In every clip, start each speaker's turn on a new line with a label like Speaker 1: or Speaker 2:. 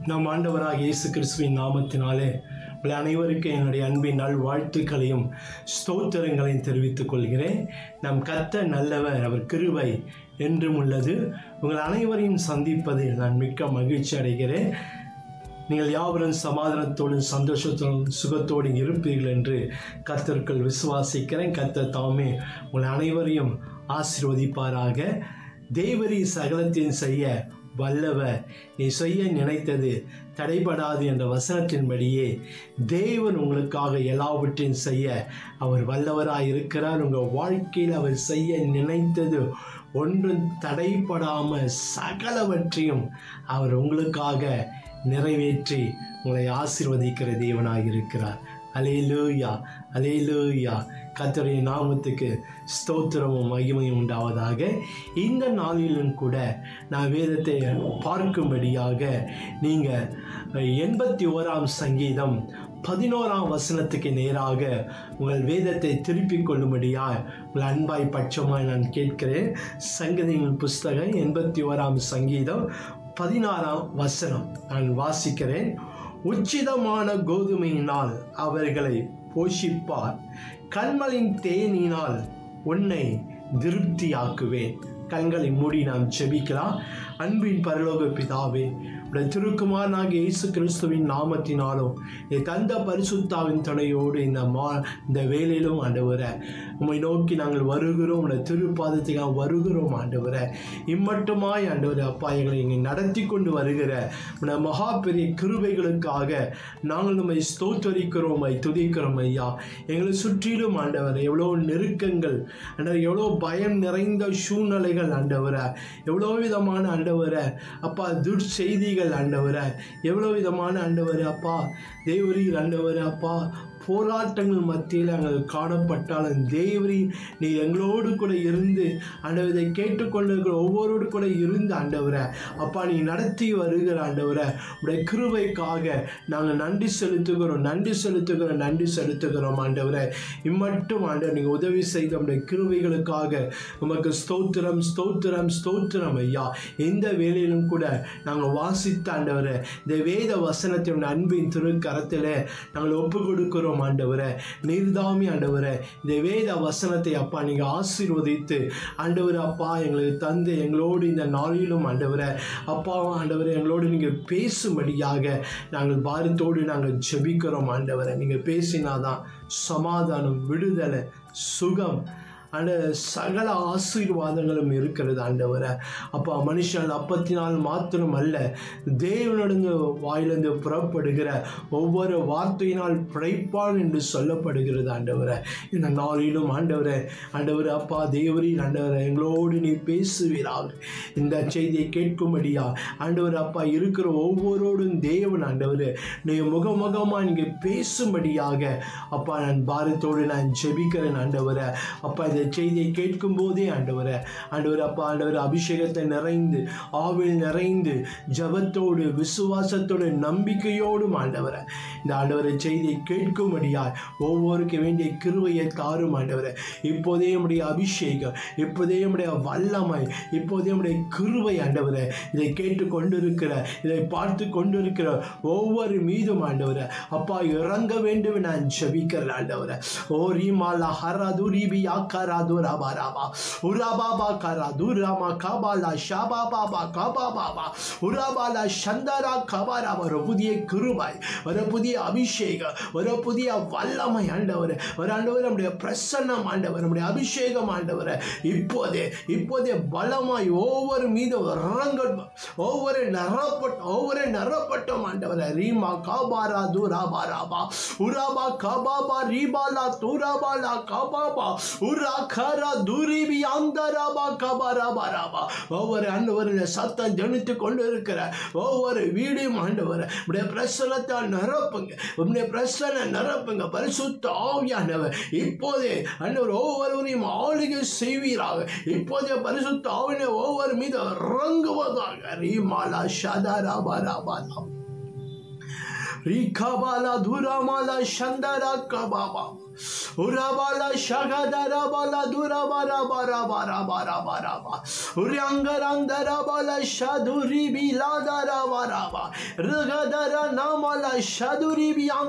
Speaker 1: நம் ஆண்டவராக இயேசு கிறிஸ்துவின் நாமத்தினாலே உங்கள் அனைவருக்கும் என்னுடைய அன்பின் நல் வாழ்த்துக்களையும் ஸ்தோத்திரங்களையும் தெரிவித்துக் கொள்கிறேன் நம் கத்த நல்லவர் அவர் கிருபை என்றும் உள்ளது உங்கள் அனைவரையும் சந்திப்பதில் நான் மிக்க மகிழ்ச்சி அடைகிறேன் நீங்கள் யாவரும் சமாதானத்தோடும் சந்தோஷத்தோடும் சுகத்தோடும் இருப்பீர்கள் என்று கர்த்தருக்குள் விசுவாசிக்கிறேன் கர்த்தர் தாமே உங்கள் அனைவரையும் ஆசீர்வதிப்பாராக தேவரி சகலத்தையும் செய்ய வல்லவர் நீ செய்ய நினைத்தது தடைபடாது என்ற வசனத்தின்படியே தேவன் உங்களுக்காக எல்லாவற்றையும் செய்ய அவர் வல்லவராய் இருக்கிறார் உங்கள் வாழ்க்கையில் அவர் செய்ய நினைத்தது ஒன்றும் தடைப்படாமல் சகலவற்றையும் அவர் உங்களுக்காக நிறைவேற்றி உங்களை ஆசீர்வதிக்கிற தேவனாக இருக்கிறார் அலேலூயா அலேலூயா கர்த்தருடைய நாமத்துக்கு ஸ்தோத்திரமும் மகிமையும் உண்டாவதாக இந்த நாளிலும் கூட நான் வேதத்தை பார்க்கும்படியாக நீங்கள் எண்பத்தி ஓராம் சங்கீதம் பதினோராம் வசனத்துக்கு நேராக உங்கள் வேதத்தை திருப்பிக் கொள்ளும்படியாய் உங்கள் அன்பாய் பட்சமாய் நான் கேட்கிறேன் சங்கதியின் புஸ்தகம் எண்பத்தி ஓராம் சங்கீதம் பதினாறாம் வசனம் நான் வாசிக்கிறேன் உச்சிதமான கோதுமையினால் அவர்களை போஷிப்பார் கண்மலின் தேனினால் உன்னை திருப்தியாக்குவேன் கண்களை மூடி நாம் செபிக்கலாம் அன்பின் பரலோக பிதாவே உடைய திருக்குமாரனாக இயேசு கிறிஸ்துவின் நாமத்தினாலும் நீ தந்த பரிசுத்தாவின் துணையோடு இந்த மா இந்த வேலையிலும் ஆண்டவரை உம்மை நோக்கி நாங்கள் வருகிறோம் உடைய திருப்பாதத்துக்காக வருகிறோம் ஆண்டவரை இம்மட்டுமாய் ஆண்டவரை அப்பா எங்களை இங்கே நடத்தி கொண்டு வருகிற உடைய மகா பெரிய கிருபைகளுக்காக நாங்கள் நம்மை ஸ்தோத்தரிக்கிறோம் ஐ துதிக்கிறோம் ஐயா எங்களை சுற்றிலும் ஆண்டவர் எவ்வளோ நெருக்கங்கள் ஆண்டவர் எவ்வளோ பயம் நிறைந்த சூழ்நிலைகள் ஆண்டவரை எவ்வளோ விதமான ஆண்டவரை அப்பா துர்ச்செய்திகள் ஆண்டவரை எவ்வளோ விதமான ஆண்டவர் அப்பா தேவரீர் ஆண்டவர் அப்பா போராட்டங்கள் மத்தியில் நாங்கள் காணப்பட்டாலும் தேவரி நீ எங்களோடு கூட இருந்து ஆண்டவர் இதை கேட்டுக்கொண்டிருக்கிற ஒவ்வொருவரோடு கூட இருந்து ஆண்டவரை அப்பா நீ நடத்தி வருகிற ஆண்டவரை உடைய கிருபைக்காக நாங்கள் நன்றி செலுத்துகிறோம் நன்றி செலுத்துகிறோம் நன்றி செலுத்துகிறோம் ஆண்டவரை இம்மட்டும் ஆண்டவர் நீங்கள் உதவி செய்த உடைய கிருபைகளுக்காக உமக்கு ஸ்தோத்திரம் ஸ்தோத்திரம் ஸ்தோத்திரம் ஐயா எந்த வேலையிலும் கூட நாங்கள் வாசித்த ஆண்டவரை இந்த வேத வசனத்தை உடைய அன்பின் திருக்கரத்தில் நாங்கள் ஒப்பு கொடுக்கிறோம் ஆண்டவரை நீர்தாமி ஆண்டவரை இந்த வேத வசனத்தை அப்பா நீங்கள் ஆசீர்வதித்து ஆண்டவர் அப்பா எங்களுக்கு தந்து எங்களோடு இந்த நாளிலும் ஆண்டவரை அப்பா ஆண்டவரை எங்களோடு நீங்கள் பேசும்படியாக நாங்கள் பாரத்தோடு நாங்கள் ஜெபிக்கிறோம் ஆண்டவரை நீங்கள் பேசினாதான் சமாதானம் விடுதலை சுகம் அந்த சகல ஆசீர்வாதங்களும் இருக்கிறது ஆண்டவரை அப்பா மனுஷன் அப்பத்தினால் மாத்திரம் அல்ல தேவனிடந்து வாயிலிருந்து புறப்படுகிற ஒவ்வொரு வார்த்தையினால் பிழைப்பான் என்று சொல்லப்படுகிறது ஆண்டவரை இந்த நாளிலும் ஆண்டவரை ஆண்டவர் அப்பா தேவரின் ஆண்டவரை எங்களோடு நீ பேசுவீராக இந்த செய்தியை கேட்கும்படியா ஆண்டவர் அப்பா இருக்கிற ஒவ்வொருவரும் தேவன் ஆண்டவர் நீ முகமுகமாக நீங்கள் பேசும்படியாக அப்பா நான் பாரத்தோடு நான் ஜெபிக்கிறேன் ஆண்டவரை அப்பா இந்த செய்தியை கேட்கும் போதே ஆண்டவரை ஆண்டவர் அப்பா ஆண்டவர் அபிஷேகத்தை நிறைந்து ஆவில் நிறைந்து ஜபத்தோடு விசுவாசத்தோடு நம்பிக்கையோடும் ஆண்டவரை இந்த ஆண்டவரை செய்தியை கேட்கும்படியாய் ஒவ்வொருக்கு வேண்டிய கிருவையை தாரும் ஆண்டவரை இப்போதே உடைய அபிஷேகம் இப்போதே உடைய வல்லமை இப்போதே உடைய கிருவை ஆண்டவரை இதை கேட்டு கொண்டிருக்கிற இதை பார்த்து கொண்டிருக்கிற ஒவ்வொரு மீதும் ஆண்டவரை அப்பா இறங்க வேண்டும் நான் ஜபிக்கிறேன் ஆண்டவரை ஓ ரீமாலா ஹராது ரீபி ஆக்காராது ராபா ராபா உராபாபா கராது ராமா காபாலா ஷாபா பாபா காபா பாபா உராபாலா சந்தரா கபாரா ஒரு புதிய கிருபாய் ஒரு புதிய அபிஷேகம் ஒரு புதிய வல்லமை ஆண்டவர் ஒரு ஆண்டவர் நம்முடைய பிரசன்னம் ஆண்டவர் நம்முடைய அபிஷேகம் ஆண்டவர் இப்போதே இப்போதே பலமாய் ஒவ்வொரு மீது இறங்கட்டும் ஒவ்வொரு நரப்பட்ட ஒவ்வொரு நரப்பட்டும் ஆண்டவர் ரீமா காபாரா தூராபா ராபா உராபா காபாபா ரீபாலா தூராபாலா காபாபா உரா கரா துரிபி அந்தராபா கபாராபா ராபா ஒவ்வொரு ஆண்டவரின் சத்தம் ஜனித்து கொண்டு இருக்கிற ஒவ்வொரு வீடியும் ஆண்டவர் உடைய பிரசனத்தால் நிரப்புங்க உடைய பிரசனை நிரப்புங்க பரிசுத்த ஆவியானவர் இப்போதே ஆண்டவர் ஒவ்வொருவரையும் ஆளுகை செய்வீராக இப்போதே பரிசுத்த ஆவினை ஒவ்வொரு மீது இறங்குவதாக ரீமாலா ஷதாராபா ராபா ரீகாபாலா துராமாலா சந்தரா கபாபா உரபல ஷகதரபல துரபரபரபரபரபரப உரியங்கரந்தரபல ஷதுரி பிலதரபரப ருகதர நமல ஷதுரி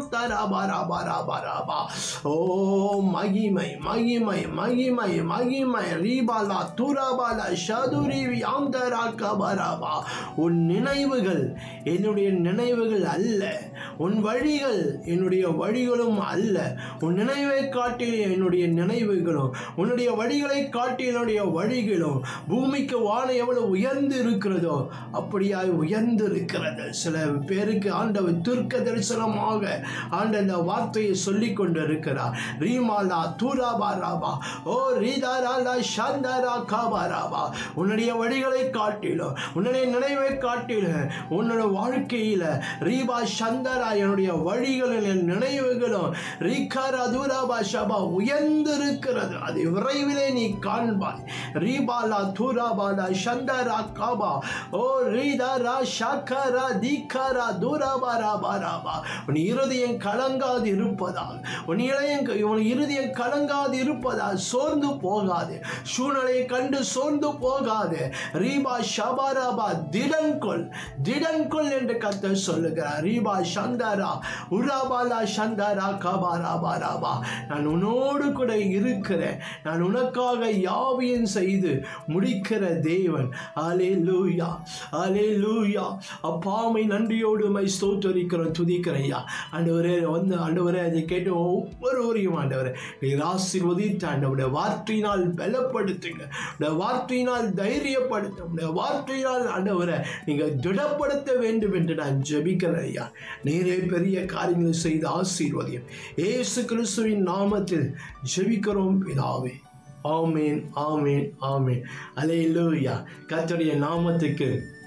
Speaker 1: பியந்தரபரபரபரப ஓ மகிமை மகிமை மகிமை மகிமை ரீபாலா துரபல ஷதுரி பியந்தரகபரபா உன் நினைவுகள் என்னுடைய நினைவுகள் அல்ல உன் வழிகள் என்னுடைய வழிகளும் அல்ல உன் நினைவை காட்டி என்னுடைய நினைவுகளும் உன்னுடைய வழிகளை காட்டி என்னுடைய வழிகளும் பூமிக்கு வானம் எவ்வளவு உயர்ந்து இருக்கிறதோ அப்படியாய் உயர்ந்து இருக்கிறது சில பேருக்கு ஆண்டவர் துர்க்க தரிசனமாக ஆண்ட இந்த வார்த்தையை சொல்லி கொண்டு இருக்கிறார் ரீமாலா தூராபா ராபா ஓ ரீதாராலா சாந்தாரா காபா ராபா உன்னுடைய வழிகளை காட்டிலும் உன்னுடைய நினைவை காட்டிலும் உன்னோட வாழ்க்கையில ரீபா சந்தரா என்னுடைய வழிகளில் என் நினைவுகளும் ரீகாரா தூராபா ஷபா உயர்ந்திருக்கிறது அது விரைவிலே நீ காண்பாய் ரீபாலா தூராபாலா சந்தரா காபா ஓ ரீதாரா ஷாக்காரா தீக்காரா தூராபா ராபா ராபா உன் இருதயம் கலங்காது இருப்பதால் உன் இளையன் உன் இருதயம் கலங்காது இருப்பதால் சோர்ந்து போகாது சூழ்நிலையை கண்டு சோர்ந்து போகாது ரீபா ஷபாராபா திடன் கொள் திடன் கொள் என்று கத்த சொல்லுகிறார் ரீபா சந்தாரா உராபாலா சந்தாரா காபாராபா ராபா நான் உன்னோடு கூட இருக்கிறேன் நான் உனக்காக யாவையும் செய்து முடிக்கிற தேவன் அலே லூயா அலே லூயா அப்பாமை நன்றியோடு மை ஸ்தோத்தரிக்கிறோம் துதிக்கிறையா ஆண்டவரே வந்து ஆண்டவரே அதை கேட்டு ஒவ்வொருவரையும் ஆண்டவரே நீர் ஆசீர்வதித்து ஆண்டவருடைய வார்த்தையினால் பலப்படுத்துங்க உடைய வார்த்தையினால் தைரியப்படுத்த உடைய வார்த்தையினால் ஆண்டவரை நீங்கள் திடப்படுத்த வேண்டும் என்று நான் ஜெபிக்கிறேன் ஐயா நீரே பெரிய காரியங்களை செய்து ஆசீர்வதியும் ஏசு கிறிஸ்துவின் நாமத்தில் ஜெபிக்கிறோம் பிதாவே ஆமீன் ஆமீன் ஆமீன் அலையிலூயா கர்த்தருடைய நாமத்துக்கு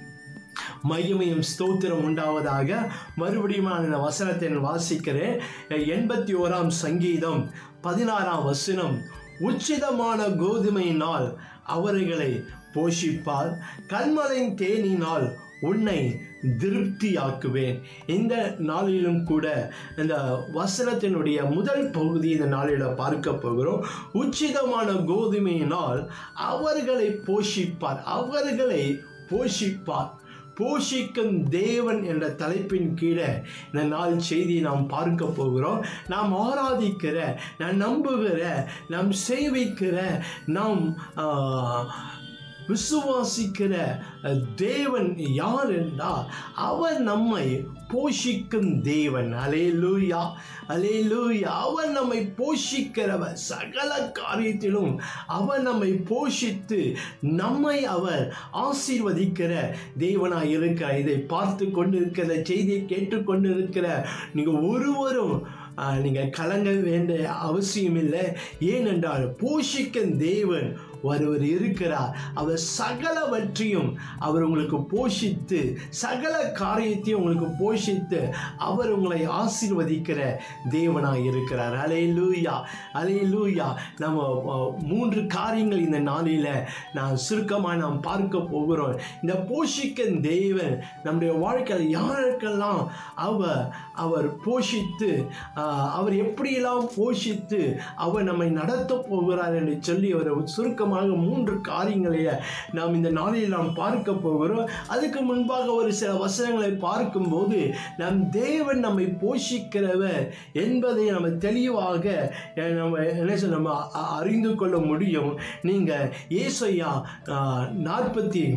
Speaker 1: மகிமையும் ஸ்தோத்திரம் உண்டாவதாக மறுபடியும் நான் இந்த வசனத்தை நான் வாசிக்கிறேன் எண்பத்தி ஓராம் சங்கீதம் பதினாறாம் வசனம் உச்சிதமான கோதுமையினால் அவர்களை போஷிப்பார் கண்மலையின் தேனினால் உன்னை திருப்தியாக்குவேன் இந்த நாளிலும் கூட இந்த வசனத்தினுடைய முதல் பகுதி இந்த நாளில் பார்க்க போகிறோம் உச்சிதமான கோதுமையினால் அவர்களை போஷிப்பார் அவர்களை போஷிப்பார் போஷிக்கும் தேவன் என்ற தலைப்பின் கீழே இந்த நாள் செய்தியை நாம் பார்க்க போகிறோம் நாம் ஆராதிக்கிற நாம் நம்புகிற நாம் சேவிக்கிற நாம் ஆஹ், விசுவாசிக்கிற தேவன் யார் என்றால் அவர் நம்மை போஷிக்கும் தேவன் அலேலூயா அலேலூயா அவர் நம்மை போஷிக்கிறவர் சகல காரியத்திலும் அவர் நம்மை போஷித்து நம்மை அவர் ஆசீர்வதிக்கிற தேவனாய் இருக்கிறார் இதை பார்த்து கொண்டு இருக்கிற செய்தியை கேட்டுக்கொண்டு இருக்கிற நீங்கள் ஒருவரும் ஆஹ், நீங்கள் கலங்க வேண்டிய அவசியம் இல்லை ஏனென்றால் போஷிக்கும் தேவன் ஒருவர் இருக்கிறார் அவர் சகலவற்றையும் அவர் உங்களுக்கு போஷித்து சகல காரியத்தையும் உங்களுக்கு போஷித்து அவர் உங்களை ஆசீர்வதிக்கிற தேவனாய் இருக்கிறார் அலே லூயா அலே லூயா நம்ம அஹ், மூன்று காரியங்கள் இந்த நாளில் நான் சுருக்கமாக நாம் பார்க்க போகிறோம் இந்த போஷிக்கும் தேவன் நம்முடைய வாழ்க்கையில் யாருக்கெல்லாம் அவர் அவர் போஷித்து ஆஹ், அவர் எப்படியெல்லாம் போஷித்து அவர் நம்மை நடத்த போகிறார் என்று சொல்லி ஒரு சுருக்கமாக மூன்று காரியங்களைய நாம் இந்த நாளில் நாம் பார்க்க போகிறோம் அதுக்கு முன்பாக ஒரு சில வசனங்களை பார்க்கும்போது நம் தேவன் நம்மை போஷிக்கிறவர் என்பதை நம்ம தெளிவாக அஹ், நம்ம என்ன சொல்ல நம்ம அ- அறிந்து கொள்ள முடியும் நீங்கள் ஏசையா நாற்பத்தி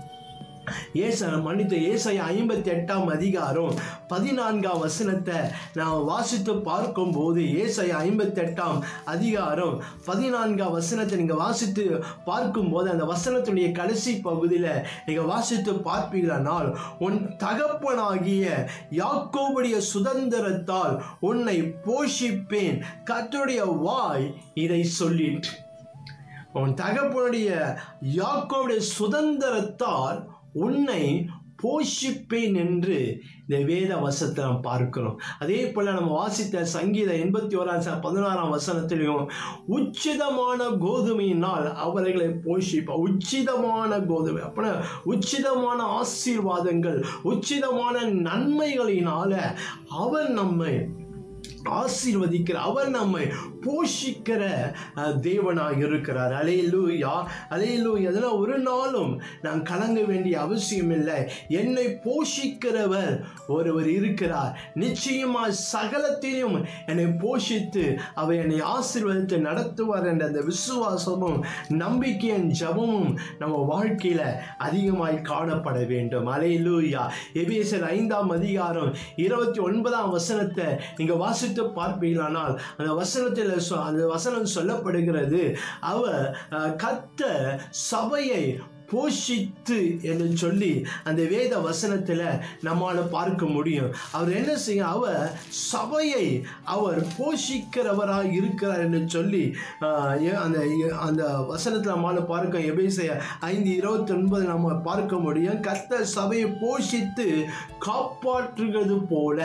Speaker 1: ஏச மன்னித்த ஏசாயா ஐம்பத்தி எட்டாம் அதிகாரம் பதினான்காம் வசனத்தை நான் வாசித்து பார்க்கும்போது ஏசாயா ஐம்பத்தி எட்டாம் அதிகாரம் பதினான்காம் வசனத்தை நீங்கள் வாசித்து பார்க்கும்போது அந்த வசனத்துடைய கடைசி பகுதியில் நீங்கள் வாசித்து பார்ப்பீர்களானால் உன் தகப்பனாகிய யாக்கோபுடைய சுதந்திரத்தால் உன்னை போஷிப்பேன் கர்த்தருடைய வாய் இதை சொல்லிட்டு உன் தகப்பனுடைய யாக்கோவுடைய சுதந்திரத்தால் உன்னை போஷிப்பேன் என்று இந்த வேத வசத்தை நாம் பார்க்கிறோம் அதே போல நம்ம வாசித்த சங்கீத எண்பத்தி ஓராம் ச- பதினாறாம் வசனத்திலையும் உச்சிதமான கோதுமையினால் அவர்களை போஷிப்பா உச்சிதமான கோதுமை அப்படின்னா உச்சிதமான ஆசீர்வாதங்கள் உச்சிதமான நன்மைகளினால அவர் நம்மை ஆசீர்வதிக்கிற அவர் நம்மை போஷிக்கிற அஹ், தேவனாய் இருக்கிறார் அலையிலூயா அலையிலூயா அதெல்லாம் ஒரு நாளும் நான் கலங்க வேண்டிய அவசியம் இல்லை என்னை போஷிக்கிறவர் ஒருவர் இருக்கிறார் நிச்சயமா சகலத்தையும் என்னை போஷித்து அவர் என்னை ஆசீர்வதித்து நடத்துவார் என்ற அந்த விசுவாசமும் நம்பிக்கையின் ஜபமும் நம்ம வாழ்க்கையில அதிகமாய் காணப்பட வேண்டும் அலையிலூயா எபேசர் ஐந்தாம் அதிகாரம் இருபத்தி ஒன்பதாம் வசனத்தை நீங்க வாசித்து பார்ப்பீங்களானால் அந்த வசனத்தில் சொ- அந்த வசனம் சொல்லப்படுகிறது அவர் அஹ், கர்த்தர் சபையை போஷித்து என்று சொல்லி அந்த வேத வசனத்தில் நம்மால் பார்க்க முடியும் அவர் என்ன செய்ய அவர் சபையை அவர் போஷிக்கிறவராக இருக்கிறார் என்று சொல்லி ஆஹ், ஏ- அந்த அந்த வசனத்தில் நம்மால் பார்க்க எபேசிய ஐந்து இருபத்தி ஒன்பது நம்ம பார்க்க முடியும் கர்த்தர் சபையை போஷித்து காப்பாற்றுகிறது போல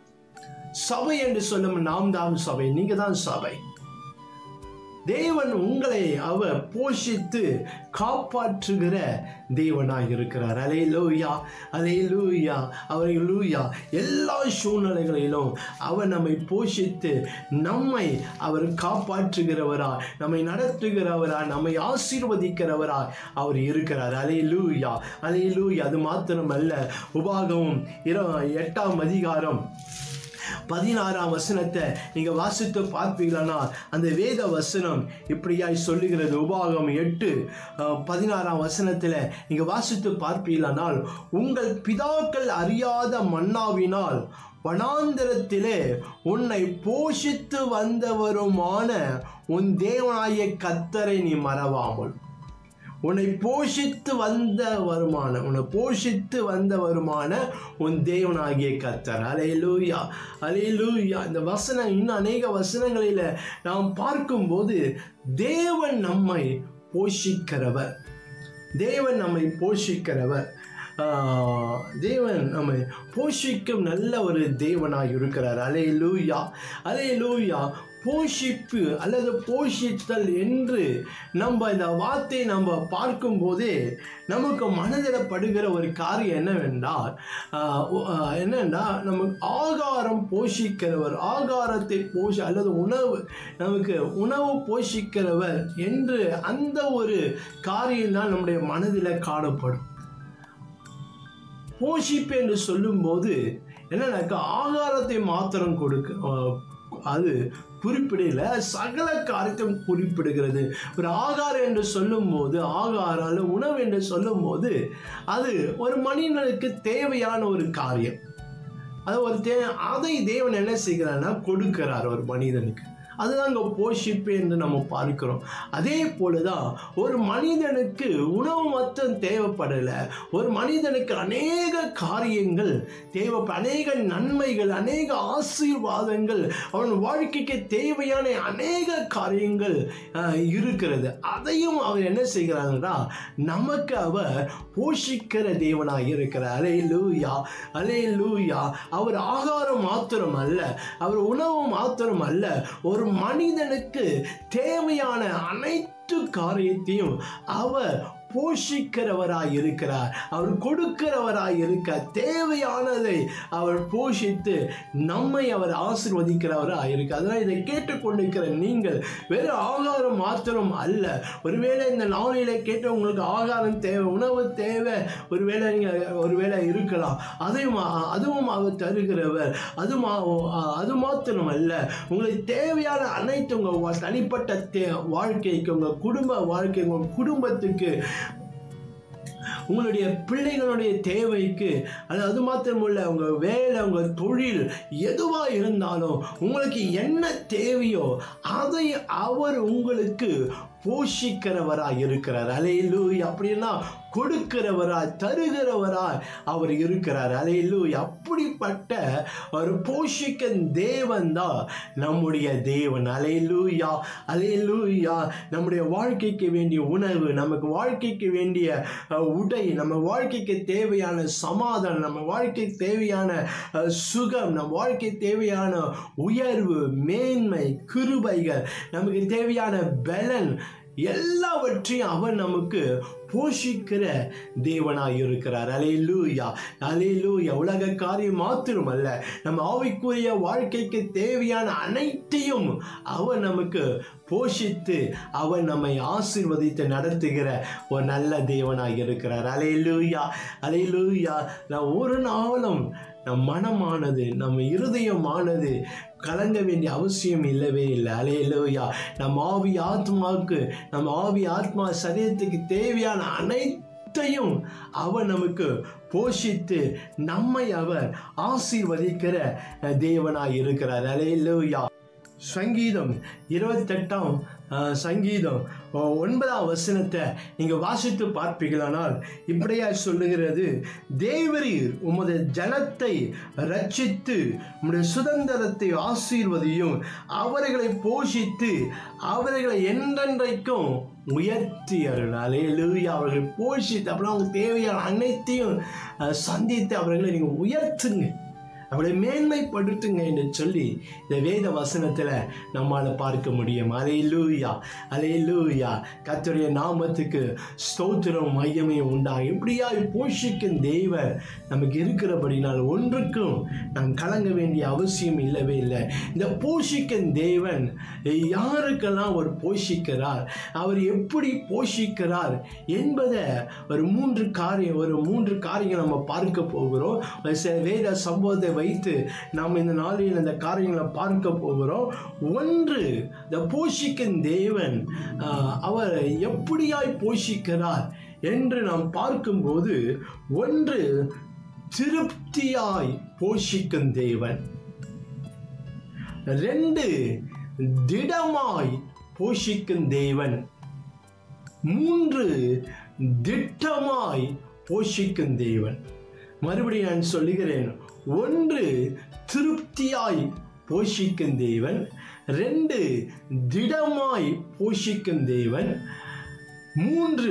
Speaker 1: சபை என்று சொல்லும் நாம் தான் சபை நீங்க தான் சபை தேவன் உங்களை அவர் போஷித்து காப்பாற்றுகிற தேவனாய் இருக்கிறார் அலே லூயா அலே லூயா அவரை லூயா எல்லா சூழ்நிலைகளிலும் அவர் நம்மை போஷித்து நம்மை அவர் காப்பாற்றுகிறவரா நம்மை நடத்துகிறவரா நம்மை ஆசீர்வதிக்கிறவரா அவர் இருக்கிறார் அலே லூயா அலே லூயா அது மாத்திரமல்ல உபாகமும் இர எட்டாம் அதிகாரம் பதினாறாம் வசனத்தை நீங்க வாசித்து பார்ப்பீங்களா அந்த வேத வசனம் இப்படியாய் சொல்லுகிறது உபாகம் எட்டு அஹ், பதினாறாம் வசனத்தில் நீங்க வாசித்து பார்ப்பீங்களானால் உங்கள் பிதாக்கள் அறியாத மன்னாவினால் வனாந்தரத்திலே உன்னை போஷித்து வந்தவருமான உன் தேவனாய கத்தரை நீ மறவாமல் உன்னை போஷித்து வந்த வருமான உன்னை போஷித்து வந்த வருமான உன் தேவனாகிய கத்தர் அலையலூயா அலையலூயா இந்த வசனம் இன்னும் அநேக வசனங்களில் நாம் பார்க்கும்போது தேவன் நம்மை போஷிக்கிறவர் தேவன் நம்மை போஷிக்கிறவர் ஆஹ், தேவன் நம்மை போஷிக்கும் நல்ல ஒரு தேவனாய் இருக்கிறார் அலே லூயா அலே லூயா போஷிப்பு அல்லது போஷித்தல் என்று நம்ம இந்த வார்த்தை நம்ம பார்க்கும்போதே நமக்கு மனதில் படுகிற ஒரு காரியம் என்னவென்றால் ஆஹ், உ- ஆஹ், என்னன்னா நமக்கு ஆகாரம் போஷிக்கிறவர் ஆகாரத்தை போஷி அல்லது உணவு நமக்கு உணவு போஷிக்கிறவர் என்று அந்த ஒரு காரியம் தான் நம்முடைய மனதில் காணப்படும் போஷிப்பு என்று சொல்லும்போது என்னன்னாக்கா ஆகாரத்தை மாத்திரம் கொடுக்க ஆஹ், அது குறிப்பிடல சகல காரியத்தையும் குறிப்பிடுகிறது ஒரு ஆகாரம் என்று சொல்லும்போது ஆகாரம் அல்ல உணவு என்று சொல்லும்போது அது ஒரு மனிதனுக்கு தேவையான ஒரு காரியம் அது ஒரு தே அதை தேவன் என்ன செய்கிறார்னா கொடுக்கிறார் ஒரு மனிதனுக்கு அதுதான் இங்கே போஷிப்பு என்று நம்ம பார்க்கிறோம் அதே போல தான் ஒரு மனிதனுக்கு உணவு மட்டும் தேவைப்படலை ஒரு மனிதனுக்கு அநேக காரியங்கள் தேவை அநேக நன்மைகள் அநேக ஆசீர்வாதங்கள் அவன் வாழ்க்கைக்கு தேவையான அநேக காரியங்கள் அஹ், இருக்கிறது அதையும் அவர் என்ன செய்கிறாங்கன்னா நமக்கு அவர் போஷிக்கிற தேவனாக இருக்கிறார் அலே லூயா அலே லூயா அவர் ஆகாரம் மாத்திரம் அல்ல அவர் உணவு மாத்திரம் அல்ல ஒரு மனிதனுக்கு தேவையான அனைத்து காரியத்தையும் அவர் போஷிக்கிறவராய் இருக்கிறார் அவர் கொடுக்கிறவராய் இருக்க தேவையானதை அவர் போஷித்து நம்மை அவர் ஆசிர்வதிக்கிறவராய் இருக்க அதனால் இதை கேட்டுக்கொண்டிருக்கிற நீங்கள் வெறும் ஆகாரம் மாத்திரம் அல்ல ஒருவேளை இந்த நாளில கேட்ட உங்களுக்கு ஆகாரம் தேவை உணவு தேவை ஒருவேளை நீங்கள் ஒருவேளை இருக்கலாம் அதையும் அ- அதுவும் அவர் தருகிறவர் அது மா அ- அது மாத்திரம் அல்ல உங்களுக்கு தேவையான அனைத்து உங்கள் தனிப்பட்ட தே வாழ்க்கைக்கு உங்கள் குடும்ப வாழ்க்கை உங்கள் குடும்பத்துக்கு உங்களுடைய பிள்ளைகளுடைய தேவைக்கு அது அது மாத்திரமல்ல உங்கள் வேலை உங்கள் தொழில் எதுவாக இருந்தாலும் உங்களுக்கு என்ன தேவையோ அதை அவர் உங்களுக்கு போஷிக்கிறவராய் இருக்கிறார் அலையிலு அப்படின்னா கொடுக்கிறவராய் தருகிறவராய் அவர் இருக்கிறார் அலையிலு அப்படிப்பட்ட ஒரு போஷிக்க தேவன் தான் நம்முடைய தேவன் அலையிலூயா அலையிலூயா நம்முடைய வாழ்க்கைக்கு வேண்டிய உணவு நமக்கு வாழ்க்கைக்கு வேண்டிய அஹ், உடை நம்ம வாழ்க்கைக்கு தேவையான சமாதானம் நம்ம வாழ்க்கைக்கு தேவையான அஹ், சுகம் நம்ம வாழ்க்கை தேவையான உயர்வு மேன்மை கிருபைகள் நமக்கு தேவையான பலன் எல்லாவற்றையும் அவர் நமக்கு போஷிக்கிற தேவனாய் இருக்கிறார் அலையிலூயா அலையிலூயா உலக காரியம் மாத்திரமல்ல நம்ம ஆவிக்குரிய வாழ்க்கைக்கு தேவையான அனைத்தையும் அவர் நமக்கு போஷித்து அவர் நம்மை ஆசீர்வதித்து நடத்துகிற ஒரு நல்ல தேவனாய் இருக்கிறார் அலையிலூயா அலையிலூயா நான் ஒரு நாளும் நம் மனமானது நம்ம இருதயமானது கலங்க வேண்டிய அவசியம் இல்லவே இல்லை அலையிலோயா நம் ஆவி ஆத்மாவுக்கு நம் ஆவி ஆத்மா சரீரத்துக்கு தேவையான அனைத்தையும் அவர் நமக்கு போஷித்து நம்மை அவர் ஆசீர்வதிக்கிற தேவனாய் இருக்கிறார் அலையிலோயா சங்கீதம் இருபத்தெட்டாம் அஹ், சங்கீதம் அஹ், ஒன்பதாம் வசனத்தை நீங்கள் வாசித்து பார்ப்பீர்களானால் இப்படியா சொல்லுகிறது தேவரீர் உமது ஜனத்தை ரட்சித்து உம்முடைய சுதந்திரத்தை ஆசீர்வதியும் அவர்களை போஷித்து அவர்களை என்றென்றைக்கும் உயர்த்தி அருளாலே லூயா அவர்கள் போஷித்து அப்புறம் அவங்க தேவையான அனைத்தையும் அஹ், சந்தித்து அவர்களை நீங்கள் உயர்த்துங்க அவளை மேன்மைப்படுத்துங்க என்று சொல்லி இந்த வேத வசனத்தில் நம்மால் பார்க்க முடியும் அலையிலூயா அலையிலூயா கர்த்தருடைய நாமத்துக்கு ஸ்தோத்திரம் மையமே உண்டா எப்படியா போஷிக்கும் தெய்வ நமக்கு இருக்கிறபடினால் ஒன்றுக்கும் நாம் கலங்க வேண்டிய அவசியம் இல்லவே இல்லை இந்த போஷிக்கும் தேவன் யாருக்கெல்லாம் அவர் போஷிக்கிறார் அவர் எப்படி போஷிக்கிறார் என்பதை ஒரு மூன்று காரியம் ஒரு மூன்று காரியங்கள் நம்ம பார்க்க போகிறோம் ஒரு சில வேத சம்பவத்தை வைத்து நாம் இந்த நாளில் இந்த காரியங்களை பார்க்க போகிறோம் ஒன்று இந்த போஷிக்கும் தேவன் ஆஹ், அவர் எப்படியாய் போஷிக்கிறார் என்று நாம் பார்க்கும்போது ஒன்று திருப்தியாய் போஷிக்கும் தேவன் ரெண்டு திடமாய் போஷிக்கும் தேவன் மூன்று திட்டமாய் போஷிக்கும் தேவன் மறுபடியும் நான் சொல்லுகிறேன் ஒன்று திருப்தியாய் போஷிக்கும் தேவன் ரெண்டு திடமாய் போஷிக்கும் தேவன் மூன்று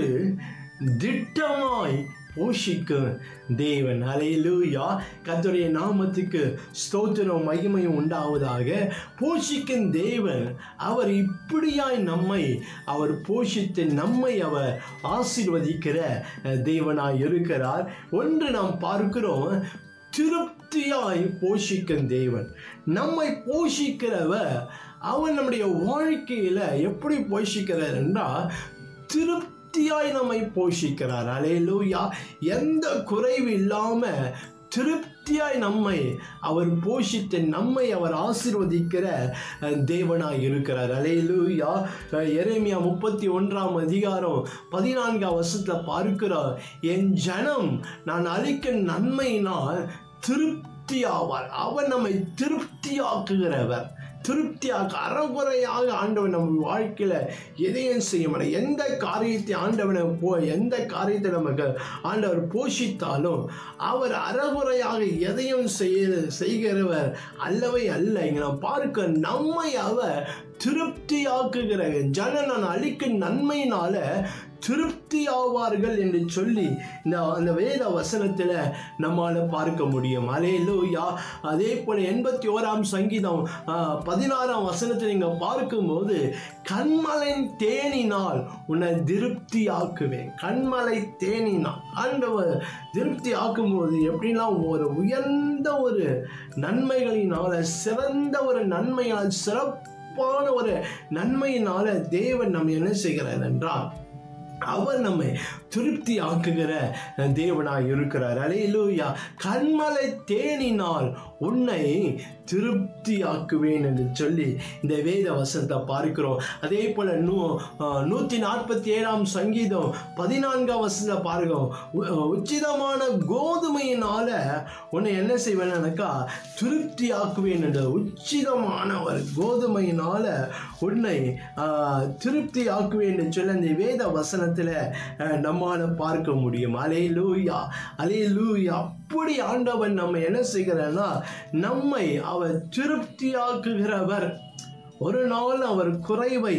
Speaker 1: திட்டமாய் போஷிக்கும் தேவன் அலையிலூயா கர்த்தருடைய நாமத்துக்கு ஸ்தோத்திரம் மகிமையும் உண்டாவதாக போஷிக்கும் தேவன் அவர் இப்படியாய் நம்மை அவர் போஷித்து நம்மை அவர் ஆசீர்வதிக்கிற அஹ், தேவனாய் இருக்கிறார் ஒன்று நாம் பார்க்கிறோம் திருப்தியாய் போஷிக்கும் தேவன் நம்மை போஷிக்கிறவர் அவர் நம்முடைய வாழ்க்கையில எப்படி போஷிக்கிறார் என்றால் திருப்தியாய் நம்மை போஷிக்கிறார் அலையிலூயா எந்த குறைவு இல்லாம திருப்தியாய் நம்மை அவர் போஷித்து நம்மை அவர் ஆசீர்வதிக்கிற அஹ், தேவனாய் இருக்கிறார் அலையிலூயா எரேமியா முப்பத்தி ஒன்றாம் அதிகாரம் பதினான்காம் வருஷத்தில் பார்க்கிறார் என் ஜனம் நான் அளிக்கும் நன்மையினால் திருப்தி ஆவார் அவர் நம்மை திருப்தியாக்குகிறவர் திருப்தியாக அறகுறையாக ஆண்டவன் நம்ம வாழ்க்கையில் எதையும் செய்ய மாட்டார் எந்த காரியத்தை ஆண்டவனை போ எந்த காரியத்தை நமக்கு ஆண்டவர் போஷித்தாலும் அவர் அறகுறையாக எதையும் செய்ய செய்கிறவர் அல்லவே அல்ல இங்கே நாம் பார்க்க நம்மை அவர் திருப்தியாக்குகிற ஜன நான் அளிக்கும் நன்மையினால திருப்தி ஆவார்கள் என்று சொல்லி இந்த அந்த வேத வசனத்தில் நம்மால் பார்க்க முடியும் அலேலூயா அதே போல் எண்பத்தி ஓராம் சங்கீதம் ஆ, பதினாறாம் வசனத்தை நீங்கள் பார்க்கும்போது கண்மலை தேனினால் உன்னை திருப்தி ஆக்குவேன் கண்மலை தேனினால் ஆண்டவர் திருப்தி ஆக்கும்போது எப்படிலாம் ஒரு உயர்ந்த ஒரு நன்மைகளினால சிறந்த ஒரு நன்மையால் சிறப்பான ஒரு நன்மையினால தேவன் நம்ம என்ன செய்கிறார் என்றால் அவர் நம்மை திருப்தி ஆக்குகிற தேவனாய் இருக்கிறார் அலையிலூயா கண்மலை தேனினால் உன்னை திருப்தி ஆக்குவேன் என்று சொல்லி இந்த வேத வசனத்தை பார்க்கிறோம் அதே போல நூ ஆஹ், நூற்றி நாற்பத்தி ஏழாம் சங்கீதம் பதினான்காம் வசனத்தை பாருங்க உ- உச்சிதமான கோதுமையினால உன்னை என்ன செய்வேன்னாக்கா திருப்தி ஆக்குவேன் என்று உச்சிதமான ஒரு கோதுமையினால உன்னை ஆஹ், திருப்தி ஆக்குவேன் என்று சொல்லி அந்த வேத வசனத்தில் நம்மால் பார்க்க முடியும் அலே லூயா அலே லூயா அப்படி ஆண்டவன் நம்ம என்ன செய்கிறார்னா நம்மை அவர் திருப்தியாக்குகிறவர் ஒரு நாள் அவர் குறைவை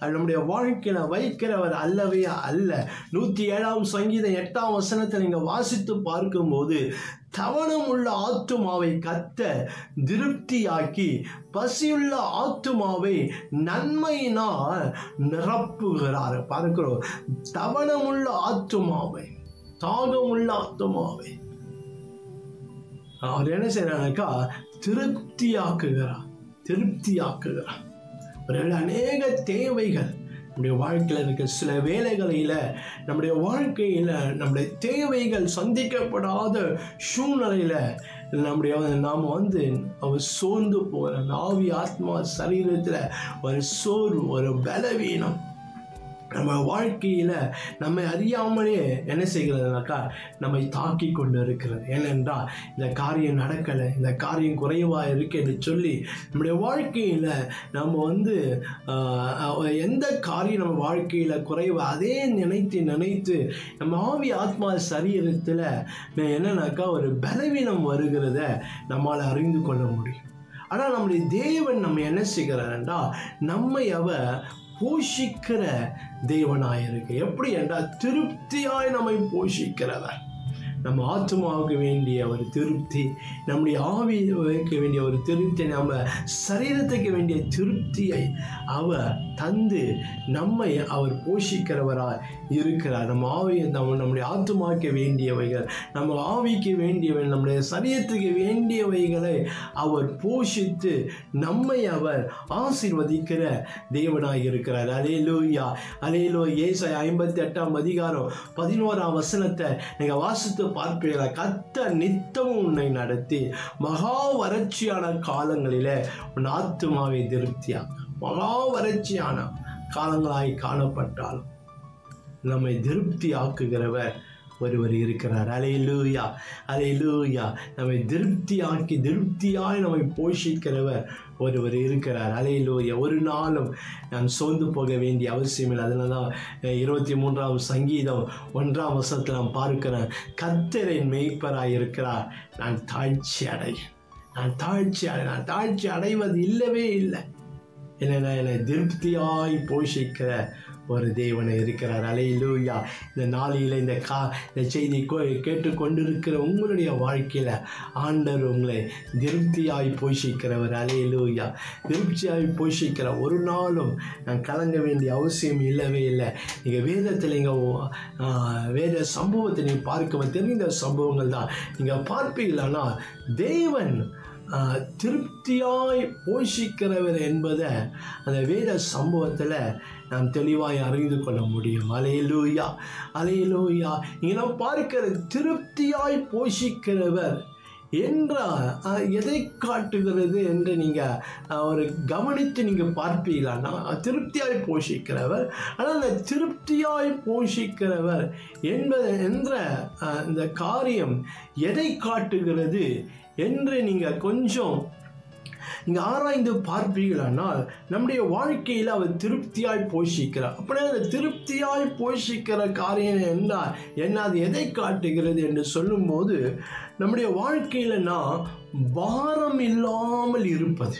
Speaker 1: அது நம்முடைய வாழ்க்கையில் வைக்கிறவர் அல்லவே அல்ல நூற்றி ஏழாம் சங்கீதம் எட்டாம் வசனத்தில் நீங்கள் வாசித்து பார்க்கும்போது தவணம் உள்ள ஆத்துமாவை கத்த திருப்தியாக்கி பசியுள்ள ஆத்துமாவை நன்மையினால் நிரப்புகிறார் பார்க்கிறோம் தவணமுள்ள ஆத்துமாவை தாகமுள்ள ஆத்துமாவை அவர் என்ன செய்யறாருக்கா திருப்தியாக்குகிறார் திருப்தியாக்குகிறார் ஒரு அநேக தேவைகள் நம்முடைய வாழ்க்கையில் இருக்க சில வேலைகளில் நம்முடைய வாழ்க்கையில் நம்முடைய தேவைகள் சந்திக்கப்படாத சூழ்நிலையில் நம்முடைய நாம் வந்து அவர் சோர்ந்து போகிற ஆவி ஆத்மா சரீரத்தில் ஒரு சோர்வு ஒரு பலவீனம் நம்ம வாழ்க்கையில் நம்மை அறியாமலே என்ன செய்கிறதுனாக்கா நம்மை தாக்கி கொண்டு இருக்கிறது ஏனென்றால் இந்த காரியம் நடக்கலை இந்த காரியம் குறைவாக இருக்கு என்று சொல்லி நம்முடைய வாழ்க்கையில் நம்ம வந்து ஆஹ், எந்த காரியம் நம்ம வாழ்க்கையில் குறைவா அதே நினைத்து நினைத்து நம்ம ஆவி ஆத்மா சரீரத்தில் என்னன்னாக்கா ஒரு பலவீனம் வருகிறத நம்மால் அறிந்து கொள்ள முடியும் ஆனால் நம்முடைய தேவன் நம்ம என்ன செய்கிறார்டா நம்மை அவர் போஷிக்கிற தேவனாயிருக்கு எப்படி என்றால் திருப்தியாய் நம்மை போஷிக்கிறவர் நம்ம ஆத்மாவுக்கு வேண்டிய ஒரு திருப்தி நம்முடைய ஆவிக்கு வேண்டிய ஒரு திருப்தி நம்ம சரீரத்துக்கு வேண்டிய திருப்தியை அவர் தந்து நம்மை அவர் போஷிக்கிறவராய் இருக்கிறார் நம்ம ஆவி நம்ம நம்முடைய ஆத்மாவுக்கு வேண்டியவைகள் நம்ம ஆவிக்கு வேண்டியவை நம்முடைய சரீரத்துக்கு வேண்டியவைகளை அவர் போஷித்து நம்மை அவர் ஆசீர்வதிக்கிற தேவனாய் இருக்கிறார் அலேலூயா அலேலோ ஏசை ஐம்பத்தி எட்டாம் அதிகாரம் பதினோராம் வசனத்தை நீங்கள் வாசித்து பார்ப்பீங்களா கத்த நித்தமும் உன்னை நடத்தி மகா வறட்சியான காலங்களிலே உன் ஆத்துமாவை திருப்தியா மகா வறட்சியான காலங்களாய் காணப்பட்டாலும் நம்மை திருப்தி ஆக்குகிறவர் ஒருவர் இருக்கிறார் அலையிலூயா அலையிலூயா நம்மை திருப்தியாக்கி திருப்தியாய் நம்மை போஷிக்கிறவர் ஒருவர் இருக்கிறார் அலையிலூயா ஒரு நாளும் நான் சோர்ந்து போக வேண்டிய அவசியம் இல்லை அதனால தான் அஹ், இருபத்தி மூன்றாம் சங்கீதம் ஒன்றாம் வசனத்தில் நான் பார்க்கிறேன் கத்தரின் மெய்ப்பராய் இருக்கிறார் நான் தாழ்ச்சி அடையேன் நான் தாழ்ச்சி அடை நான் தாழ்ச்சி அடைவது இல்லவே இல்லை என்னென்ன என்னை திருப்தியாய் போஷிக்கிற ஒரு தேவனை இருக்கிறார் அலையிலூயா இந்த நாளில் இந்த கா இந்த செய்தி கொ- கேட்டுக்கொண்டிருக்கிற உங்களுடைய வாழ்க்கையில் ஆண்டவர் உங்களை திருப்தியாய் போஷிக்கிறவர் அலையிலூயா திருப்தியாய் போஷிக்கிற ஒரு நாளும் நான் கலங்க வேண்டிய அவசியம் இல்லவே இல்லை நீங்கள் வேதத்தில் நீங்கள் வேத சம்பவத்தை நீங்கள் பார்க்க தெரிந்த சம்பவங்கள் தான் நீங்கள் பார்ப்பீங்களானா தேவன் ஆஹ், திருப்தியாய் போஷிக்கிறவர் என்பதை அந்த வேத சம்பவத்தில் நாம் தெளிவாய் அறிந்து கொள்ள முடியும் அலையலூயா அலையலூயா இங்கே நாம் பார்க்கிற திருப்தியாய் போஷிக்கிறவர் என்றால் அஹ், எதை காட்டுகிறது என்று நீங்கள் ஒரு கவனித்து நீங்கள் பார்ப்பீங்களான்னா திருப்தியாய் போஷிக்கிறவர் ஆனால் அந்த திருப்தியாய் போஷிக்கிறவர் என்பது என்ற அஹ், இந்த காரியம் எதை காட்டுகிறது என்று நீங்கள் கொஞ்சம் நீங்கள் ஆராய்ந்து பார்ப்பீர்களானால் நம்முடைய வாழ்க்கையில் அவர் திருப்தியாய் போஷிக்கிறார் அப்படியே அந்த திருப்தியாய் போஷிக்கிற காரியம் என்றால் என்ன அது எதை காட்டுகிறது என்று சொல்லும்போது நம்முடைய வாழ்க்கையில் நாம் பாரம் இல்லாமல் இருப்பது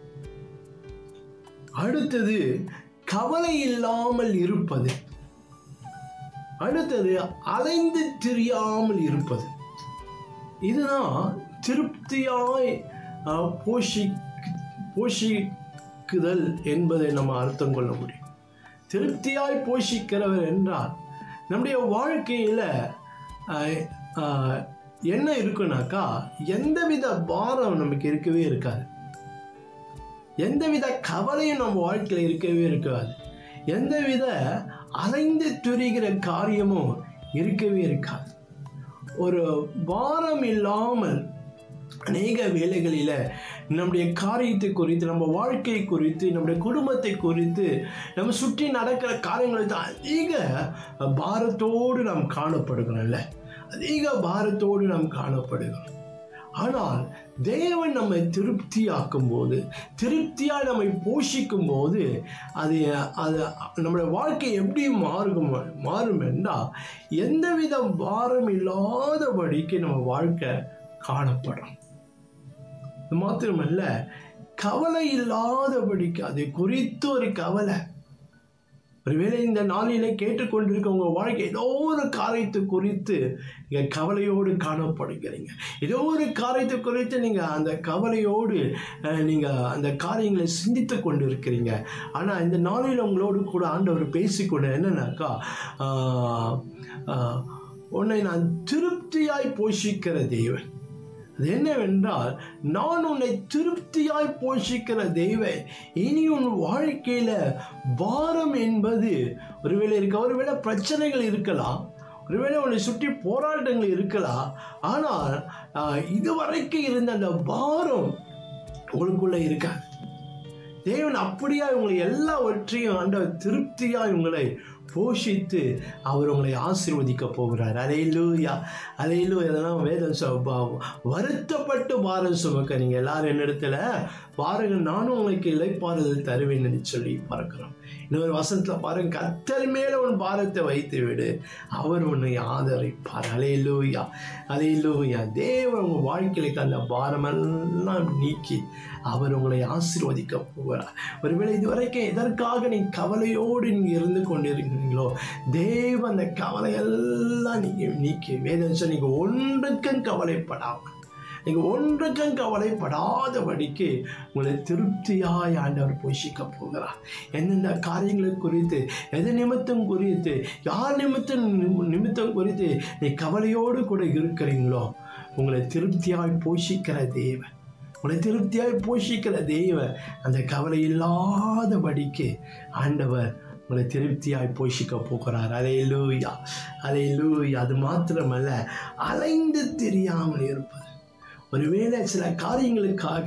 Speaker 1: அடுத்தது கவலை இல்லாமல் இருப்பது அடுத்தது அலைந்து திரியாமல் இருப்பது இதுதான் திருப்தியாய் அஹ், போஷி போஷிக்குதல் என்பதை நம்ம அர்த்தம் கொள்ள முடியும் திருப்தியாய் போஷிக்கிறவர் என்றால் நம்முடைய வாழ்க்கையில் அஹ், அஹ், என்ன இருக்குனாக்கா எந்தவித பாரம் நமக்கு இருக்கவே இருக்காது எந்தவித கவலையும் நம்ம வாழ்க்கையில் இருக்கவே இருக்காது எந்தவித அலைந்து துரிகிற காரியமும் இருக்கவே இருக்காது ஒரு பாரம் இல்லாமல் அநேக வேலைகளில் நம்முடைய காரியத்தை குறித்து நம்ம வாழ்க்கை குறித்து நம்முடைய குடும்பத்தை குறித்து நம்ம சுற்றி நடக்கிற காரியங்களை தான் அதிக பாரத்தோடு நாம் காணப்படுகிறோம்ல அதிக பாரத்தோடு நாம் காணப்படுகிறோம் ஆனால் தேவன் நம்மை திருப்தியாக்கும் போது திருப்தியாக நம்மை போஷிக்கும் போது அது அது நம்முடைய வாழ்க்கை எப்படி மாறும் மாறும் என்றால் எந்தவித பாரம் இல்லாதபடிக்கு நம்ம வாழ்க்கை காணப்படும் இது மாத்திரமல்ல கவலை இல்லாதபடிக்கு அதை குறித்து ஒரு கவலை ஒருவேளை இந்த நாளிலே கேட்டுக்கொண்டிருக்க உங்கள் வாழ்க்கை ஏதோ ஒரு காரியத்தை குறித்து நீங்கள் கவலையோடு காணப்படுகிறீங்க ஏதோ ஒரு காரியத்தை குறித்து நீங்கள் அந்த கவலையோடு நீங்கள் அந்த காரியங்களை சிந்தித்து கொண்டு இருக்கிறீங்க ஆனால் இந்த நாளில் உங்களோடு கூட ஆண்டவர் பேசிக்கொண்டு என்னன்னாக்கா ஆஹ், ஆஹ், உன்னை நான் திருப்தியாய் போஷிக்கிற தேவன் அது என்னவென்றால் நான் உன்னை திருப்தியாய் போஷிக்கிற தெய்வ இனி உன் வாழ்க்கையில பாரம் என்பது ஒருவேளை இருக்க ஒருவேளை பிரச்சனைகள் இருக்கலாம் ஒருவேளை உன்னை சுற்றி போராட்டங்கள் இருக்கலாம் ஆனால் ஆஹ், இதுவரைக்கும் இருந்த அந்த பாரம் உங்களுக்குள்ள இருக்காது தேவன் அப்படியா உங்களை எல்லாவற்றையும் ஆண்டவர் திருப்தியாய் உங்களை போஷித்து அவர் உங்களை ஆசீர்வதிக்க போகிறார் அலையிலூயா அலையிலூ இதெல்லாம் வேதம் சொ- ப- வருத்தப்பட்டு பாரம் சுமக்க நீங்கள் எல்லாரும் என்னிடத்துல பாருங்கள் நானும் உங்களுக்கு இலைப்பாறுதல் தருவேன் என்று சொல்லி பார்க்கிறோம் இன்னொரு வசனத்தில் பாருங்க கத்தர் மேலே உன் பாரத்தை வைத்து விடு அவர் உன்னை ஆதரிப்பார் அலையிலூயா அலையிலூயா தேவன் உங்கள் வாழ்க்கையில அந்த பாரமெல்லாம் நீக்கி அவர் உங்களை ஆசீர்வதிக்க போகிறார் ஒருவேளை இதுவரைக்கும் எதற்காக நீ கவலையோடு நீங்கள் இருந்து கொண்டிருக்கிறீங்களோ தேவ அந்த கவலையெல்லாம் நீங்கள் நீக்கி வேதம் சொல்லி நீங்கள் ஒன்றுக்கும் கவலைப்படாமல் நீங்கள் ஒன்றுக்கும் கவலைப்படாதபடிக்கு உங்களை திருப்தியாய் ஆண்டவர் போஷிக்க போகிறார் எந்தெந்த காரியங்களை குறித்து எது நிமித்தம் குறித்து யார் நிமித்தம் நிமி- நிமித்தம் குறித்து நீ கவலையோடு கூட இருக்கிறீங்களோ உங்களை திருப்தியாய் போஷிக்கிற தேவன் உங்களை திருப்தியாய் போஷிக்கிற தெய்வம் அந்த கவலை இல்லாதபடிக்கு ஆண்டவர் உங்களை திருப்தியாய் போஷிக்க போகிறார் அலையிலூயா அலையிலூயா அது மாத்திரமல்ல அலைந்து தெரியாமல் இருப்பது ஒருவேளை சில காரியங்களுக்காக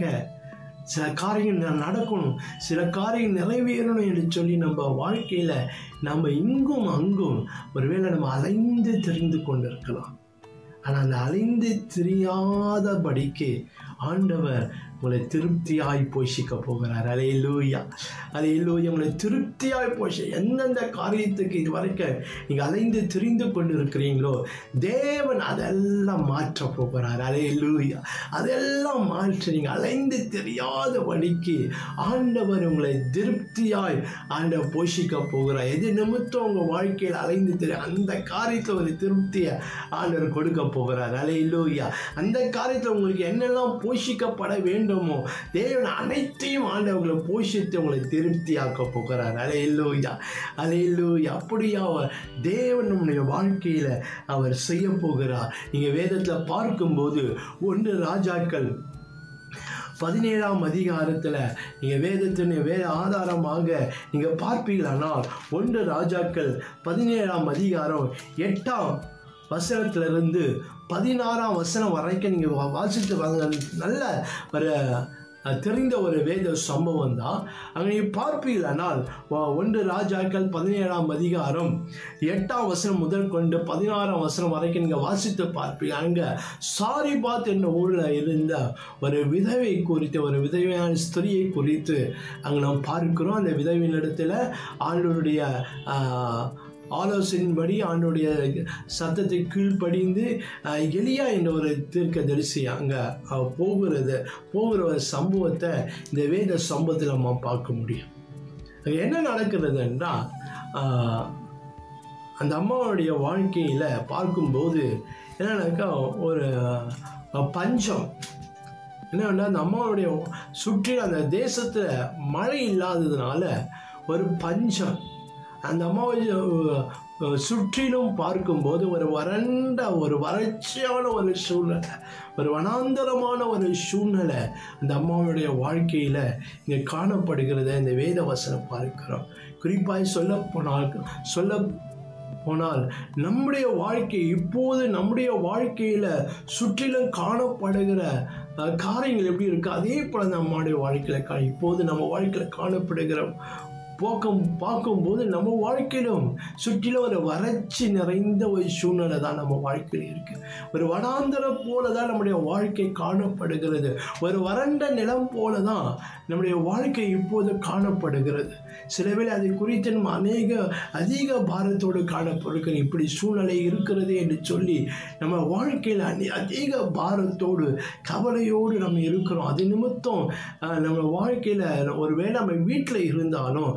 Speaker 1: சில காரியங்கள் ந- நடக்கணும் சில காரியங்கள் நிறைவேறணும் என்று சொல்லி நம்ம வாழ்க்கையில் நம்ம இங்கும் அங்கும் ஒருவேளை நம்ம அலைந்து தெரிந்து கொண்டிருக்கலாம் ஆனால் அந்த அலைந்து தெரியாதபடிக்கு ஆண்டவர் உங்களை திருப்தியாய் போஷிக்க போகிறார் அலே லூயா அலே லூயா உங்களை திருப்தியாய் போஷி எந்தெந்த காரியத்துக்கு இது வரைக்கும் நீங்கள் அலைந்து தெரிந்து கொண்டு இருக்கிறீங்களோ தேவன் அதெல்லாம் மாற்ற போகிறார் அலே லூயா அதெல்லாம் மாற்றி நீங்கள் அலைந்து தெரியாதபடிக்கு ஆண்டவர் உங்களை திருப்தியாய் ஆண்டவர் போஷிக்க போகிறார் எது நிமித்தம் உங்கள் வாழ்க்கையில் அலைந்து தெரியும் அந்த காரியத்தில் ஒரு திருப்தியை ஆண்டவர் கொடுக்க போகிறார் அலையிலூயா அந்த காரியத்தில் உங்களுக்கு என்னெல்லாம் போஷிக்கப்பட வேண்டுமோ தேவன் அனைத்தையும் ஆண்டவர் உங்களை போஷித்து உங்களை திருப்தியாக்க போகிறார் அலையிலூயா அலையிலூயா அப்படியா அவர் தேவன் நம்முடைய வாழ்க்கையில் அவர் செய்ய போகிறார் நீங்கள் வேதத்தில் பார்க்கும்போது ஒன்று ராஜாக்கள் பதினேழாம் அதிகாரத்தில் நீங்கள் வேதத்தின் வேத ஆதாரமாக நீங்கள் பார்ப்பீர்களானால் ஒன்று ராஜாக்கள் பதினேழாம் அதிகாரம் எட்டாம் வசனத்திலிருந்து பதினாறாம் வசனம் வரைக்கும் நீங்கள் வாசித்து வாங்க நல்ல ஒரு அஹ், தெரிந்த ஒரு வேத சம்பவம் தான் அங்கே நீ பார்ப்பீர்களானால் ஒ- ஒன்று ராஜாக்கள் பதினேழாம் அதிகாரம் எட்டாம் வசனம் முதல் கொண்டு பதினாறாம் வசனம் வரைக்கும் நீங்கள் வாசித்து பார்ப்பீங்க அங்கே சாரிபாத் என்ற ஊரில் இருந்த ஒரு விதவை குறித்து ஒரு விதவையான ஸ்திரியை குறித்து அங்கே நாம் பார்க்கிறோம் அந்த விதவையின் இடத்துல ஆண்டவருடைய ஆஹ், ஆலோசனையின்படி ஆண்டோடைய சத்தத்தை கீழ்ப்படிந்து ஆஹ், எலியா என்ற ஒரு தீர்க்கதரிசி அங்கே போகிறது போகிற ஒரு சம்பவத்தை இந்த வேத சம்பவத்தில் நம்ம பார்க்க முடியும் அங்க என்ன நடக்கிறது என்றால் ஆஹ், அந்த அம்மாவுடைய வாழ்க்கையில் பார்க்கும்போது என்னன்னாக்கா ஒரு அஹ், பஞ்சம் என்னன்னா அந்த அம்மாவுடைய சுற்றி அந்த தேசத்தில் மழை இல்லாததுனால ஒரு பஞ்சம் அந்த அம்மாவை அஹ், சுற்றிலும் பார்க்கும்போது ஒரு வறண்ட ஒரு வறட்சியான ஒரு சூழ்நிலை ஒரு வனாந்தரமான ஒரு சூழ்நிலை அந்த அம்மாவுடைய வாழ்க்கையில் இங்கே காணப்படுகிறத இந்த வேத வசனம் பார்க்கிறோம் குறிப்பாய் சொல்ல போனால் சொல்ல போனால் நம்முடைய வாழ்க்கை இப்போது நம்முடைய வாழ்க்கையில் சுற்றிலும் காணப்படுகிற அஹ், காரியங்கள் எப்படி இருக்கு அதே போல நம்முடைய வாழ்க்கையில் கா இப்போது நம்ம வாழ்க்கையில் காணப்படுகிற போக்கம் பார்க்கும்போது நம்ம வாழ்க்கையிலும் சுற்றிலும் ஒரு வறட்சி நிறைந்த ஒரு சூழ்நிலை தான் நம்ம வாழ்க்கையில் இருக்கு ஒரு வனாந்தரம் போல தான் நம்முடைய வாழ்க்கை காணப்படுகிறது ஒரு வறண்ட நிலம் போல தான் நம்முடைய வாழ்க்கை இப்போது காணப்படுகிறது சில வேளை அதை குறித்து நம்ம அநேக அதிக பாரத்தோடு காணப்படுகிற இப்படி சூழ்நிலை இருக்கிறது என்று சொல்லி நம்ம வாழ்க்கையில் அநே அதிக பாரத்தோடு கவலையோடு நம்ம இருக்கிறோம் அது நிமித்தம் ஆஹ், நம்ம வாழ்க்கையில் ஒரு வேளை நம்ம வீட்டில் இருந்தாலும்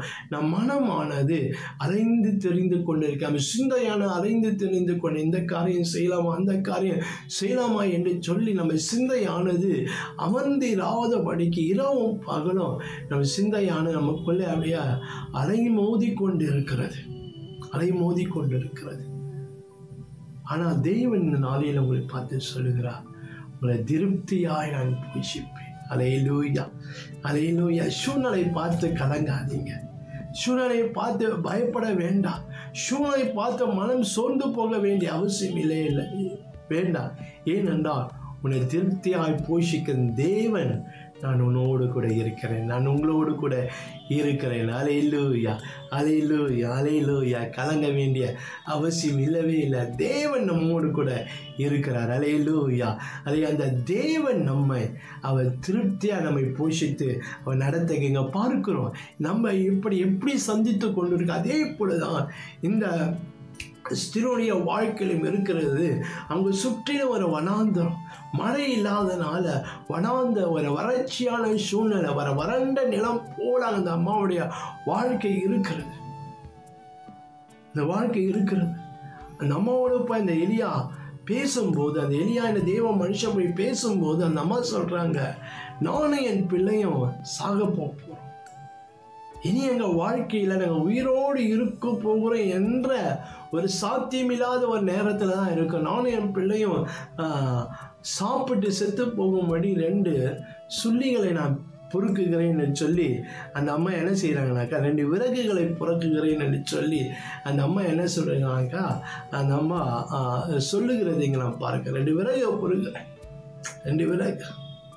Speaker 1: நம் மனமானது அலைந்து தெரிந்து கொண்டிருக்க நம்ம சிந்தையான அலைந்து தெரிந்து கொண்டு இந்த காரியம் செய்யலாமா அந்த காரியம் செய்யலாமா என்று சொல்லி நம்ம சிந்தையானது அமர்ந்திராதபடிக்கு இரவும் பகலும் நம்ம சிந்தையான நமக்குள்ளே அப்படியே அலை மோதி கொண்டு இருக்கிறது அலை மோதி கொண்டு இருக்கிறது ஆனால் தெய்வன் இந்த நாளில் உங்களை பார்த்து சொல்லுகிறார் உங்களை திருப்தியாய் நான் பூஷிப்பேன் அலையிலூயா அலையிலூயா சூழ்நிலை பார்த்து கலங்காதீங்க சூழ்நிலையை பார்த்து பயப்பட வேண்டாம் சூழ்நிலை பார்த்து மனம் சோர்ந்து போக வேண்டிய அவசியம் இல்லை இல்லை வேண்டாம் ஏனென்றால் உன்னை திருப்தியாய் போஷிக்கிற தேவன் நான் உன்னோடு கூட இருக்கிறேன் நான் உங்களோடு கூட இருக்கிறேன் அலையிலூயா அலையிலூயா அலையிலூயா கலங்க வேண்டிய அவசியம் இல்லவே இல்லை தேவன் நம்மோடு கூட இருக்கிறார் அலையிலூயா அதை அந்த தேவன் நம்மை அவர் திருப்தியாக நம்மை போஷித்து அவர் நடத்த இங்கே பார்க்கிறோம் நம்ம இப்படி எப்படி சந்தித்து கொண்டிருக்க அதே போல தான் இந்த ஸ்திரோடைய வாழ்க்கையிலும் இருக்கிறது அவங்க சுற்றிலும் ஒரு வனாந்தரம் மழை இல்லாதனால வனாந்த ஒரு வறட்சியான சூழ்நிலை வர வறண்ட நிலம் போல அந்த அம்மாவுடைய வாழ்க்கை இருக்கிறது இந்த வாழ்க்கை இருக்கிறது அந்த அம்மாவோட போய் அந்த எலியா பேசும்போது அந்த எலியா இந்த தெய்வ மனுஷன் போய் பேசும்போது அந்த அம்மா சொல்றாங்க நானும் என் பிள்ளையும் சாக போகிறோம் இனி எங்கள் வாழ்க்கையில் நாங்கள் உயிரோடு இருக்க போகிறோம் என்ற ஒரு சாத்தியமில்லாத ஒரு நேரத்தில் தான் இருக்கோம் நானும் என் பிள்ளையும் ஆஹ், சாப்பிட்டு செத்து போகும்படி ரெண்டு சுள்ளிகளை நான் பொறுக்குகிறேன்னு சொல்லி அந்த அம்மா என்ன செய்கிறாங்கனாக்கா ரெண்டு விறகுகளை புறக்குகிறேன்னு சொல்லி அந்த அம்மா என்ன சொல்கிறாங்கனாக்கா அந்த அம்மா ஆஹ், சொல்லுகிறது இங்கே நான் பார்க்க ரெண்டு விறகு பொறுக்கிறேன் ரெண்டு விறகு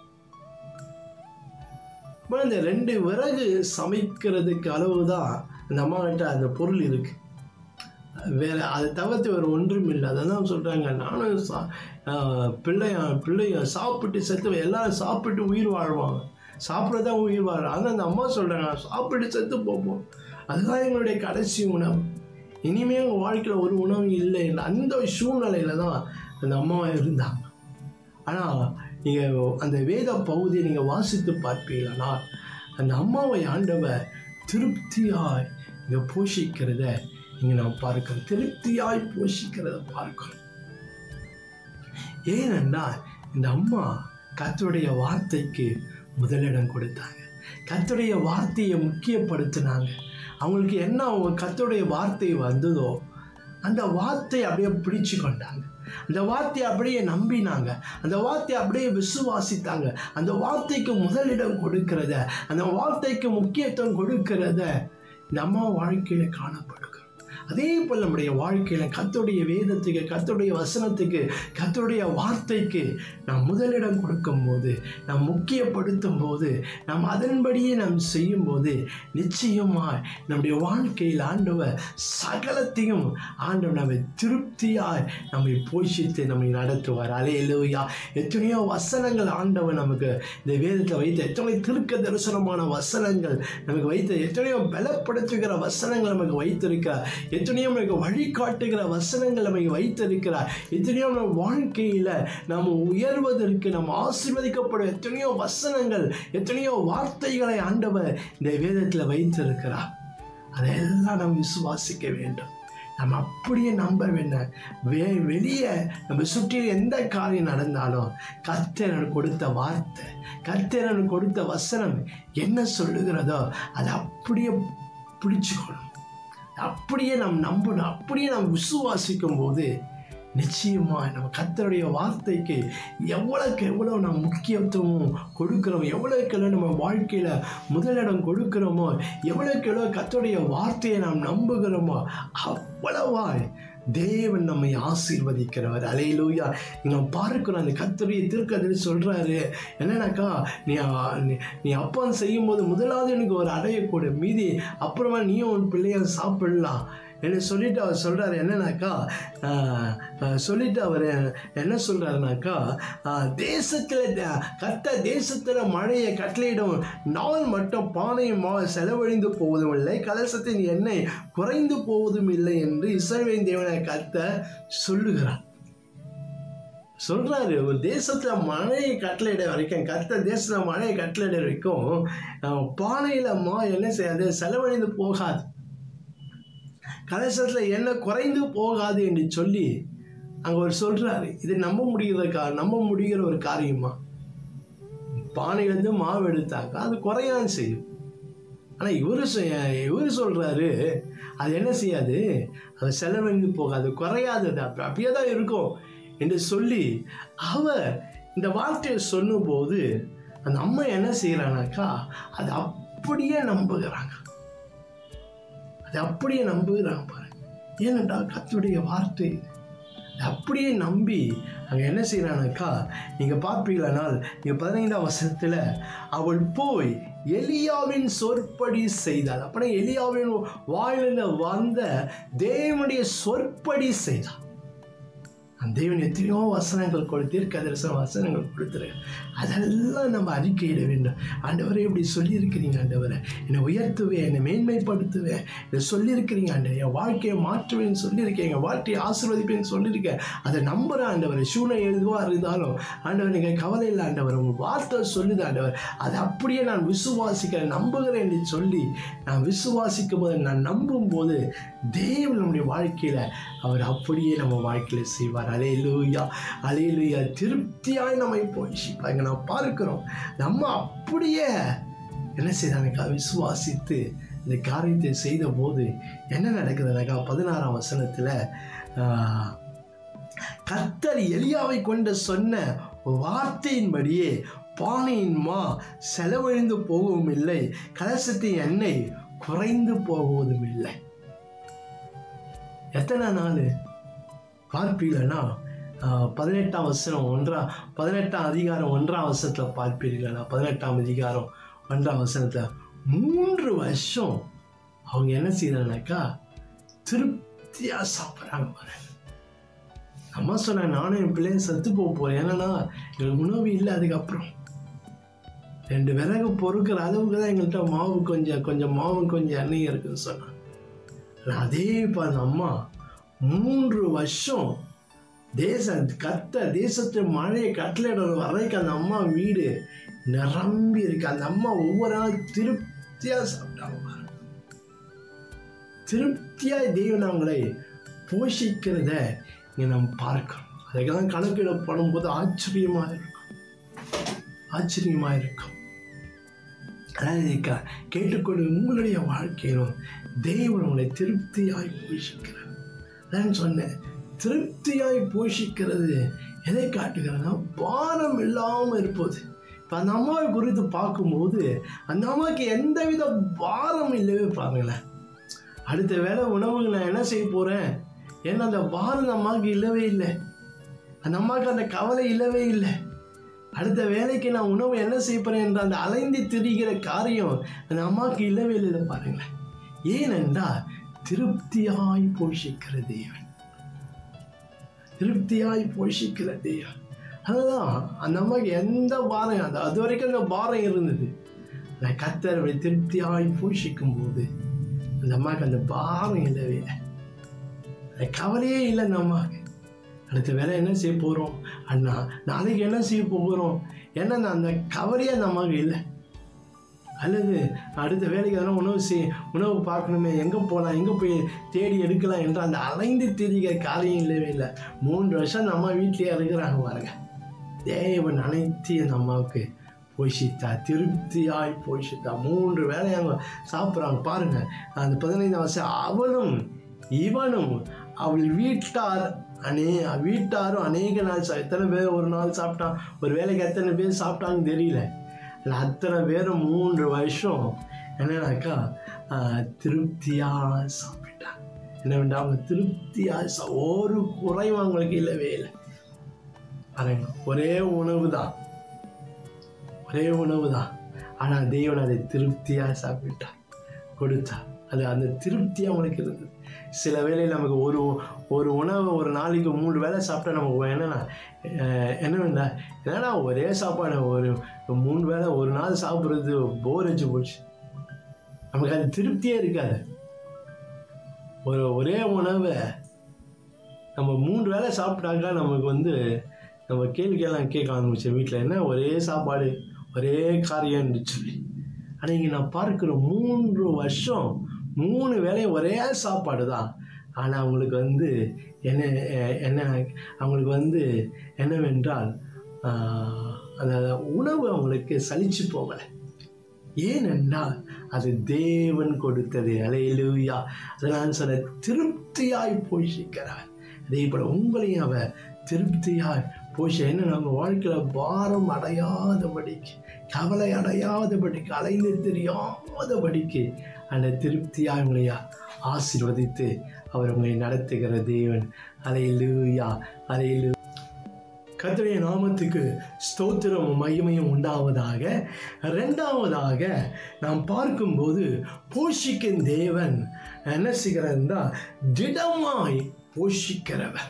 Speaker 1: அப்புறம் அந்த ரெண்டு விறகு சமைக்கிறதுக்கு அளவு தான் அந்த அம்மா கிட்ட அந்த பொருள் இருக்கு வேற அதை தவிர்த்து வேறு ஒன்றும் இல்லை அதான் சொல்கிறாங்க நானும் சா ஆஹ் பிள்ளைய பிள்ளைய சாப்பிட்டு செத்து எல்லாரும் சாப்பிட்டு உயிர் வாழ்வாங்க சாப்பிட்றதா உயிர் வாழ் ஆனால் அந்த அம்மா சொல்கிறாங்க சாப்பிட்டு செத்து போப்போம் அதுதான் எங்களுடைய கடைசி உணவு இனிமேல் எங்கள் வாழ்க்கையில் ஒரு உணவு இல்லை அந்த சூழ்நிலையில தான் அந்த அம்மா இருந்தாங்க ஆனால் நீங்கள் அந்த வேத பகுதியை நீங்கள் வாசித்து பார்ப்பீங்களா அந்த அம்மாவை ஆண்டவர் திருப்தியாய் இங்கே போஷிக்கிறத இங்கே நாம் பார்க்கிறோம் திருப்தியாய் போஷிக்கிறத பார்க்கிறோம் ஏனென்றால் இந்த அம்மா கர்த்தருடைய வார்த்தைக்கு முதலிடம் கொடுத்தாங்க கர்த்தருடைய வார்த்தையை முக்கியப்படுத்தினாங்க அவங்களுக்கு என்ன அவங்க கர்த்தருடைய வார்த்தை வந்ததோ அந்த வார்த்தையை அப்படியே பிடிச்சு கொண்டாங்க அந்த வார்த்தையை அப்படியே நம்பினாங்க அந்த வார்த்தையை அப்படியே விசுவாசித்தாங்க அந்த வார்த்தைக்கு முதலிடம் கொடுக்கிறத அந்த வார்த்தைக்கு முக்கியத்துவம் கொடுக்கிறத நம்ம வாழ்க்கையில காணப்படுகிறோம் அதே போல் நம்முடைய வாழ்க்கையில் கர்த்தருடைய வேதத்துக்கு கர்த்தருடைய வசனத்துக்கு கர்த்தருடைய வார்த்தைக்கு நாம் முதலிடம் கொடுக்கும்போது நாம் முக்கியப்படுத்தும் போது நாம் அதன்படியே நாம் செய்யும்போது நிச்சயமாய் நம்முடைய வாழ்க்கையில் ஆண்டவர் சகலத்தையும் ஆண்டவர் நம்மை திருப்தியாய் நம்மை போஷித்து நம்மை நடத்துவார் அலையிலூயா எத்தனையோ வசனங்கள் ஆண்டவர் நமக்கு இந்த வேதத்தில் வைத்த எத்தனை திருக்க தரிசனமான வசனங்கள் நமக்கு வைத்த எத்தனையோ பலப்படுத்துகிற வசனங்கள் நமக்கு வைத்திருக்கிறார் எத்தனையோ நமக்கு வழிகாட்டுகிற வசனங்கள் நமக்கு வைத்திருக்கிறார் எத்தனையோ நம்ம வாழ்க்கையில் நாம் உயர்வதற்கு நாம் ஆசீர்வதிக்கப்படும் எத்தனையோ வசனங்கள் எத்தனையோ வார்த்தைகளை ஆண்டவர் இந்த வேதத்தில் வைத்திருக்கிறார் அதையெல்லாம் நாம் விசுவாசிக்க வேண்டும் நம்ம அப்படியே நம்ப வேண்டாம் வே வெளியே நம்ம சுற்றி எந்த காரியம் நடந்தாலும் கர்த்தரன் கொடுத்த வார்த்தை கர்த்தரன் கொடுத்த வசனம் என்ன சொல்லுகிறதோ அதை அப்படியே பிடிச்சுக்கணும் அப்படியே நாம் நம்பணும் அப்படியே நாம் விசுவாசிக்கும் போது நிச்சயமாக நம்ம கர்த்தருடைய வார்த்தைக்கு எவ்வளோக்கு எவ்வளோ நாம் முக்கியத்துவம் கொடுக்குறோம் எவ்வளோக்கு எவ்வளோ நம்ம வாழ்க்கையில் முதலிடம் கொடுக்குறோமோ எவ்வளோக்கு எவ்வளோ கர்த்தருடைய வார்த்தையை நாம் நம்புகிறோமோ அவ்வளவாய் தேவன் நம்மை ஆசீர்வதிக்கிறவர் அலையிலூயா நம்ம பார்க்கிறோம் அந்த கர்த்தருடைய திருக்கதிரி சொல்கிறாரு என்னன்னாக்கா நீ நீ- நீ அப்பம் செய்யும்போது முதலாவது எனக்கு ஒரு அடைய கொடு மீதி அப்புறமா நீயும் உன் பிள்ளைய சாப்பிடலாம் என்ன சொல்லிட்டு அவர் சொல்கிறாரு என்னன்னாக்கா ஆஹ், ஆஹ், சொல்லிட்டு அவர் என்ன சொல்கிறாருனாக்கா தேசத்தில் கத்த தேசத்தில் மழையை கட்டளையிடும் நாள் மட்டும் பானையும் மா செலவழிந்து போவதும் இல்லை கலசத்தின் எண்ணெய் குறைந்து போவதும் இல்லை என்று இஸ்ரவேலின் தேவனை கத்த சொல்லுகிறார் சொல்றாரு ஒரு தேசத்துல மழையை கட்டளையிட வரைக்கும் கத்த தேசத்துல மழையை கட்டளையிட வரைக்கும் அஹ், பானையில மா என்ன செய்யாது செலவழிந்து போகாது கலசத்துல என்ன குறைந்து போகாது என்று சொல்லி அங்க ஒரு சொல்றாரு இது நம்ப முடிகிற கா நம்ப முடிகிற ஒரு காரியமா பானையிலேருந்து மாவு எடுத்தாக்கா அது குறையான்னு செய்யும் ஆனால் இவர் இவர் சொல்கிறாரு அது என்ன செய்யாது அது செலவழிந்து போகாது குறையாது அது அப்ப- அப்படியே தான் இருக்கும் என்று சொல்லி அவர் இந்த வார்த்தையை சொன்னபோது அந்த அம்மா என்ன செய்கிறானாக்கா அது அப்படியே நம்புகிறாங்க அது அப்படியே நம்புகிறாங்க பாருங்க ஏனென்றால் கர்த்தருடைய வார்த்தை இது. அதை அப்படியே நம்பி அங்கே என்ன செய்கிறானாக்கா நீங்கள் பார்ப்பீங்களானால் நீங்கள் பதினைந்தாம் வருஷத்தில் அவள் போய் எலியாவின் சொற்படி செய்தாள் அப்படின்னா எலியாவின் வாயிலிருந்து வந்த தேவனுடைய சொற்படி செய்தாள் அந்த தேவன் எத்தனையோ வசனங்கள் கொடுத்து தீர்க்கதரிசன வசனங்கள் கொடுத்துரு அதெல்லாம் நம்ம அறிக்கையிட வேண்டும் ஆண்டவரே இப்படி சொல்லியிருக்கிறீங்க ஆண்டவரை என்னை உயர்த்துவேன் என்னை மேன்மைப்படுத்துவேன் இதை சொல்லியிருக்கிறீங்க ஆண்டவர் என் வாழ்க்கையை மாற்றுவேன்னு சொல்லியிருக்கேன் என் வாழ்க்கையை ஆசீர்வதிப்பேன்னு சொல்லியிருக்கேன் அதை நம்புகிறேன் ஆண்டவர் சூழ்நிலை எதுவாக இருந்தாலும் ஆண்டவர் நீங்கள் கவலை இல்லை ஆண்டவர் உங்கள் வார்த்தை சொல்லுது ஆண்டவர் அதை அப்படியே நான் விசுவாசிக்கிறேன் நம்புகிறேன் என்று சொல்லி நான் விசுவாசிக்கும் போது நான் நம்பும் போது தேவன் நம்முடைய வாழ்க்கையில் அவர் அப்படியே நம்ம வாழ்க்கையில் செய்வார் அலையிலூயா அலையிலூயா திருப்தியாய் நம்மை போஷிப்பாங்க இங்க நான் பார்க்கிறோம் நம்ம அப்படியே என்ன செய்தானுக்கா விசுவாசித்து இந்த காரியத்தை செய்த போது என்ன நடக்குதுனாக்கா பதினாறாம் வசனத்தில் கர்த்தர் எலியாவை கொண்டு சொன்ன வார்த்தையின்படியே பானையின் மா செலவழிந்து போகவும் இல்லை கலசத்தின் எண்ணெய் குறைந்து போவதும் இல்லை எத்தனை நாள் பார்ப்பீர்களா பதினெட்டாம் வசனம் ஒன்றா பதினெட்டாம் அதிகாரம் ஒன்றாம் வசனத்தில் பார்ப்பீர்களா பதினெட்டாம் அதிகாரம் ஒன்றாம் வசனத்தில் மூன்று வருஷம் அவங்க என்ன செய்யறாங்கனாக்கா திருப்தியாக சாப்பிட்றாங்க பாருங்க அம்மா சொன்ன நானும் என் பிள்ளைய செத்து போக போகிறேன் ஏன்னா எங்களுக்கு உணவு இல்லை அதுக்கப்புறம் ரெண்டு விறகு பொறுக்கிற அளவுக்கு தான் எங்கள்கிட்ட மாவு கொஞ்சம் கொஞ்சம் மாவு கொஞ்சம் எண்ணெய் இருக்குன்னு சொன்னான் ஆனா அதே இப்போ அந்த அம்மா மூன்று வருஷம் தேச கத்த தேசத்து மழையை கட்டளையிட வரைக்கும் அந்த அம்மா வீடு நிரம்பி இருக்கு அந்த அம்மா ஒவ்வொரு நாள் திருப்தியாக சாப்பிட்டாங்க பாருங்க. திருப்தியாய் தேவன் அவங்களை போஷிக்கிறத இங்கே நம்ம பார்க்கிறோம் அதுக்கெல்லாம் கணக்கிடப்படும் போது ஆச்சரியமாக இருக்கும் ஆச்சரியமாக இருக்கும் அதாவது க- கேட்டுக்கொண்டு உங்களுடைய வாழ்க்கையிலும் தேவன் உங்களை திருப்தியாய் போஷிக்கிறார் நான் சொன்னேன் திருப்தியாய் போஷிக்கிறது எதை காட்டுகிறதுனா பாரம் இல்லாமல் இருப்பது இப்போ அந்த அம்மாவை குறித்து பார்க்கும்போது அந்த அம்மாவுக்கு எந்தவித பாரம் இல்லவே பாருங்களேன் அடுத்த வேளை உணவுக்கு நான் என்ன செய்ய போகிறேன் ஏன்னா அந்த பாரம் அந்த அம்மாவுக்கு இல்லவே இல்லை அந்த அம்மாவுக்கு அந்த கவலை இல்லவே இல்லை அடுத்த வேலைக்கு நான் உணவு என்ன செய்ய போறேன் என்ற அந்த அலைந்து திரிகிற காரியம் அந்த அம்மாவுக்கு இல்லவே இல்லை பாருங்களேன் ஏனென்றால் திருப்தியாய் போஷிக்கிற தேவன் திருப்தியாய் போஷிக்கிற தேவன் அதுதான் அந்த அம்மாவுக்கு எந்த பாரம் அது அது வரைக்கும் அந்த பாரம் இருந்தது நான் கத்தரவை திருப்தியாய் போஷிக்கும் போது அந்த அம்மாவுக்கு அந்த பாரம் இல்லவே இல்லை அந்த கவலையே இல்லை அந்த அம்மாவுக்கு அடுத்த வேலை என்ன செய்ய போகிறோம் அண்ணா நாளைக்கு என்ன செய்ய போகிறோம் ஏன்னா நான் அந்த கவலையே அந்த அம்மாவுக்கு இல்லை அல்லது அடுத்த வேலைக்கு எதனா உணவு செய் உணவு பார்க்கணுமே எங்கே போகலாம் எங்கே போய் தேடி எடுக்கலாம் என்ற அந்த அலைந்து திரிகிற காரியம் இல்லவே இல்லை மூன்று வருஷம் அந்த அம்மா வீட்டிலேயே இருக்கிறாங்க பாருங்க தேவன் அனைத்தையும் அந்த அம்மாவுக்கு போஷித்தா திருப்தியாய் போஷித்தா மூன்று வேலை அவங்க சாப்பிட்றாங்க பாருங்க அந்த பதினைந்து வருஷம் அவளும் இவனும் அவள் வீட்டார் அநே வீட்டாரும் அநேக நாள் சா எத்தனை பேர் ஒரு நாள் சாப்பிட்டான் ஒரு வேலைக்கு எத்தனை பேர் சாப்பிட்டாங்கன்னு தெரியல இல்லை அத்தனை பேரும் மூன்று வருஷம் என்னன்னாக்கா ஆஹ், திருப்தியா சாப்பிட்டாங்க என்ன வேண்டாம் அவங்க திருப்தியா சா ஒரு குறைவும் அவங்களுக்கு இல்லவே இல்லை பாருங்க ஒரே உணவு தான் ஒரே உணவு தான் ஆனால் தேவன் அதை திருப்தியாக சாப்பிட்டார் கொடுத்தார் அது அந்த திருப்தி அவங்களுக்கு இருந்தது சில வேளையில் நமக்கு ஒரு ஒரு உணவை ஒரு நாளைக்கு மூணு வேளை சாப்பிட்டா நமக்கு என்னென்னா அஹ், என்ன வேண்டா என்னன்னா ஒரே சாப்பாடு ஒரு மூணு வேளை ஒரு நாள் சாப்பிட்றது போர் அடிச்சு போச்சு நமக்கு அது திருப்தியே இருக்காது ஒரு ஒரே உணவை நம்ம மூன்று வேளை சாப்பிட்டாக்கா நமக்கு வந்து நம்ம கேள்வியெல்லாம் கேட்க ஆரம்பிச்சோம் வீட்டில் என்ன ஒரே சாப்பாடு ஒரே காரியம்னு சொல்லி ஆனால் இங்கே நான் பார்க்குற மூன்று வருஷம் மூணு வேளையும் ஒரே சாப்பாடு தான் ஆனால் அவங்களுக்கு வந்து என்ன அஹ், என்ன அவங்களுக்கு வந்து என்னவென்றால் ஆஹ், அந்த உணவு அவங்களுக்கு சலிச்சு போகலை ஏனென்றால் அது தேவன் கொடுத்தது அலையிலுயா அதனால் சொல்ல திருப்தியாய் போஷிக்கிறார் அதே போல் உங்களையும் அவர் திருப்தியாய் போஷ என்ன நம்ம வாழ்க்கையில் பாரம் அடையாதபடிக்கு கவலை அடையாதபடிக்கு அலைந்து தெரியாதபடிக்கு அந்த திருப்தியாய் உங்களையா ஆசீர்வதித்து அவர் உங்களை நடத்துகிற தேவன் அலையிலுயா அலையிலு கர்த்தருடைய நாமத்துக்கு ஸ்தோத்திரமும் மகிமையும் உண்டாவதாக ரெண்டாவதாக நாம் பார்க்கும்போது போஷிக்கும் தேவன் என்ன செய்கிறார்னா திடமாய் போஷிக்கிறவர்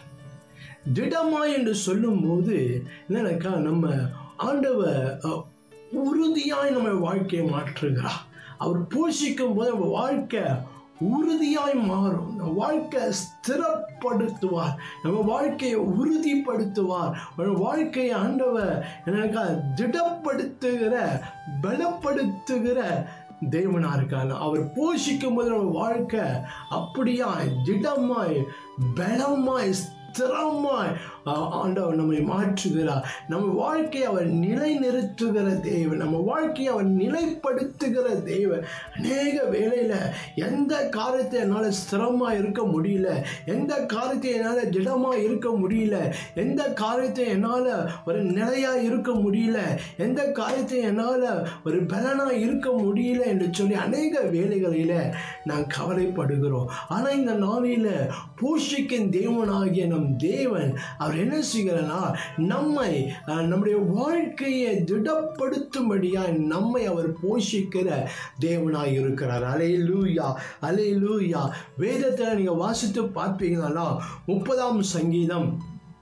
Speaker 1: திடமாய் என்று சொல்லும்போது என்னக்கா நம்ம ஆண்டவர் அஹ், உறுதியாய் நம்ம வாழ்க்கையை மாற்றுகிறார் அவர் போஷிக்கும் போது நம்ம வாழ்க்கை உறுதியாய் மாறும் நம்ம வாழ்க்கை ஸ்திரப்படுத்துவார் நம்ம வாழ்க்கையை உறுதிப்படுத்துவார் நம்ம வாழ்க்கையை ஆண்டவர் என்னக்கா திடப்படுத்துகிற பலப்படுத்துகிற தேவனா இருக்காங்க அவர் போஷிக்கும் போது நம்ம வாழ்க்கை அப்படியாய் திடமாய் பலமாய் ஸ்திரமாய் ஆ- ஆண்டவர் நம்மை மாற்றுகிறார் நம்ம வாழ்க்கையை அவர் நிலைநிறுத்துகிற தேவன் நம்ம வாழ்க்கையை அவர் நிலைப்படுத்துகிற தேவன் அநேக வேளையில் எந்த காரியத்தை என்னால் ஸ்திரமாக இருக்க முடியல எந்த காரியத்தை என்னால் திடமாக இருக்க முடியல எந்த காரியத்தை என்னால் ஒரு நிலையாக இருக்க முடியல எந்த காரியத்தை என்னால் ஒரு பலனாக இருக்க முடியல என்று சொல்லி அநேக வேலைகளில் நான் கவலைப்படுகிறோம் ஆனால் இந்த நாளில் போஷிக்கும் தேவனாகிய நம் தேவன் அவர் என்ன செய்கிறார்னா நம்மை அஹ், நம்முடைய வாழ்க்கையை திடப்படுத்தும்படியாய் நம்மை அவர் போஷிக்கிற தேவனாய் இருக்கிறார் அலே லூயா அலே லூயா வேதத்தில் நீங்கள் வாசித்து பார்ப்பீங்கன்னா முப்பதாம் சங்கீதம்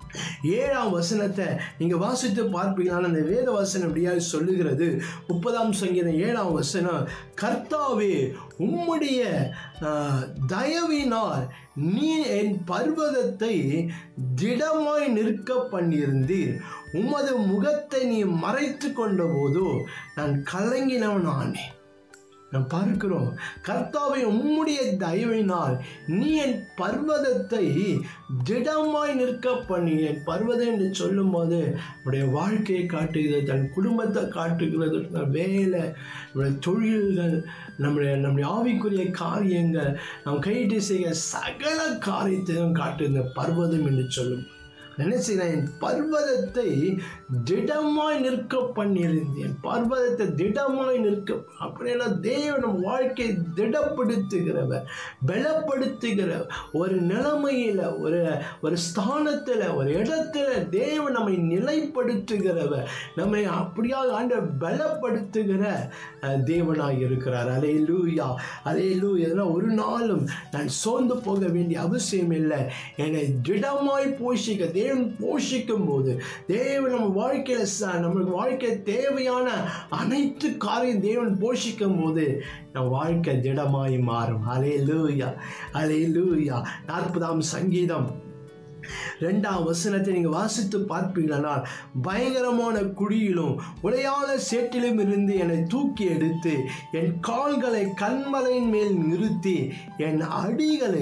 Speaker 1: ஏழாம் வசனத்தை நீங்கள் வாசித்து பார்ப்பீங்கன்னா அந்த வேத வசனம் எப்படியா சொல்லுகிறது முப்பதாம் சங்கீதம் ஏழாம் வசனம் கர்த்தாவே உம்முடைய ஆஹ், தயவினால் நீ என் பர்வதத்தை திடமாய் நிற்க பண்ணியிருந்தீர் உமது முகத்தை நீ மறைத்து கொண்ட போதோ நான் கலங்கினவன் ஆனேன் நாம் பார்க்கிறோம் கர்த்தாவை உம்முடைய தயவினால் நீ என் பர்வதத்தை திடமாய் நிற்க பண்ணி என் பர்வதம் என்று சொல்லும்போது நம்முடைய வாழ்க்கையை காட்டுகிறது தன் குடும்பத்தை காட்டுகிறது தன் வேலை நம்முடைய தொழில்கள் நம்முடைய நம்முடைய ஆவிக்குரிய காரியங்கள் நாம் கையிட்டு செய்ய சகல காரியத்தையும் காட்டு இந்த பர்வதம் என்று சொல்லும் என்ன செய்கிறேன் என் பர்வதத்தை திடமாய் நிற்க பண்ணியிருந்தேன் பர்வதத்தை திடமாய் நிற்க அப்படின்னா தேவன் நம் வாழ்க்கையை திடப்படுத்துகிறவர் பலப்படுத்துகிற ஒரு நிலைமையில் ஒரு ஒரு ஸ்தானத்தில் ஒரு இடத்துல தேவன் நம்மை நிலைப்படுத்துகிறவர் நம்மை அப்படியாக ஆண்ட பலப்படுத்துகிற அஹ், தேவனாய் இருக்கிறார் அலே லூயா அலே லூ இதெல்லாம் ஒரு நாளும் நான் சோர்ந்து போக வேண்டிய அவசியம் இல்லை என்னை திடமாய் போஷிக்க தேவன் போஷிக்கும் போது தேவன் நம்ம வாழ்க்கையில் ச நம்மளுக்கு வாழ்க்கை தேவையான அனைத்து காரியம் தேவன் போஷிக்கும் போது நம் வாழ்க்கை திடமாய் மாறும் அலே லூயா அலே லூயா நாற்பதாம் சங்கீதம் ரெண்டாம் வசனத்தை நீங்கள் வாசித்து பார்ப்பீர்களானால் பயங்கரமான குழியிலும் உடையாத சேற்றிலும் இருந்து என்னை தூக்கி எடுத்து என் கால்களை கண்மலையின் மேல் நிறுத்தி என் அடிகளை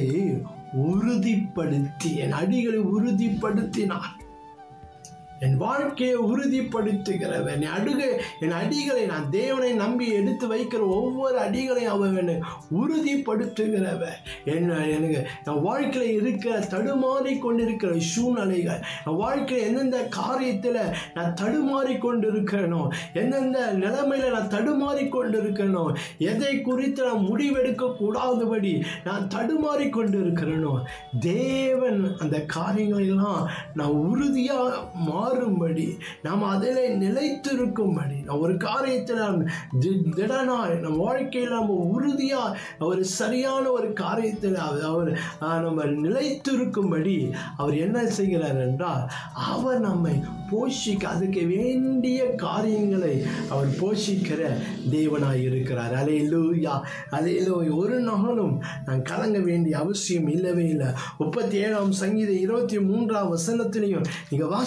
Speaker 1: உறுதிப்படுத்தி என் அடிகளை உறுதிப்படுத்தினார் என் வாழ்க்கையை உறுதிப்படுத்துகிறவன் என் அடுக என் அடிகளை நான் தேவனை நம்பி எடுத்து வைக்கிற ஒவ்வொரு அடிகளையும் அவன் என்னை உறுதிப்படுத்துகிறவன் என்ன எனக்கு என் வாழ்க்கையில் இருக்கிற தடுமாறி கொண்டிருக்கிற சூழ்நிலைகள் என் வாழ்க்கையில் எந்தெந்த காரியத்தில் நான் தடுமாறி கொண்டிருக்கிறேனோ எந்தெந்த நிலைமையில் நான் தடுமாறி கொண்டிருக்கிறேனோ எதை குறித்து நான் முடிவெடுக்க கூடாதபடி நான் தடுமாறி கொண்டிருக்கிறேனோ தேவன் அந்த காரியங்களெல்லாம் நான் உறுதியாக மாறும்படி நாம் அதில் நிலைத்திருக்கும்படி நான் ஒரு காரியத்தில் நாம் தி- திடனாய் நம் வாழ்க்கையில் நம்ம உறுதியாக ஒரு சரியான ஒரு காரியத்தில் அவர் அவர் ஆ, நம்ம நிலைத்திருக்கும்படி அவர் என்ன செய்கிறார் என்றால் அவர் நம்மை போஷிக்க அதுக்கு வேண்டிய காரியங்களை அவர் போஷிக்கிற தேவனாய் இருக்கிறார் அலையிலூயா அலையிலூயா ஒரு நாளும் நான் கலங்க வேண்டிய அவசியம் இல்லவே இல்லை முப்பத்தி ஏழாம் சங்கீத இருபத்தி மூன்றாம் வசனத்திலையும் நீங்கள் வாசித்து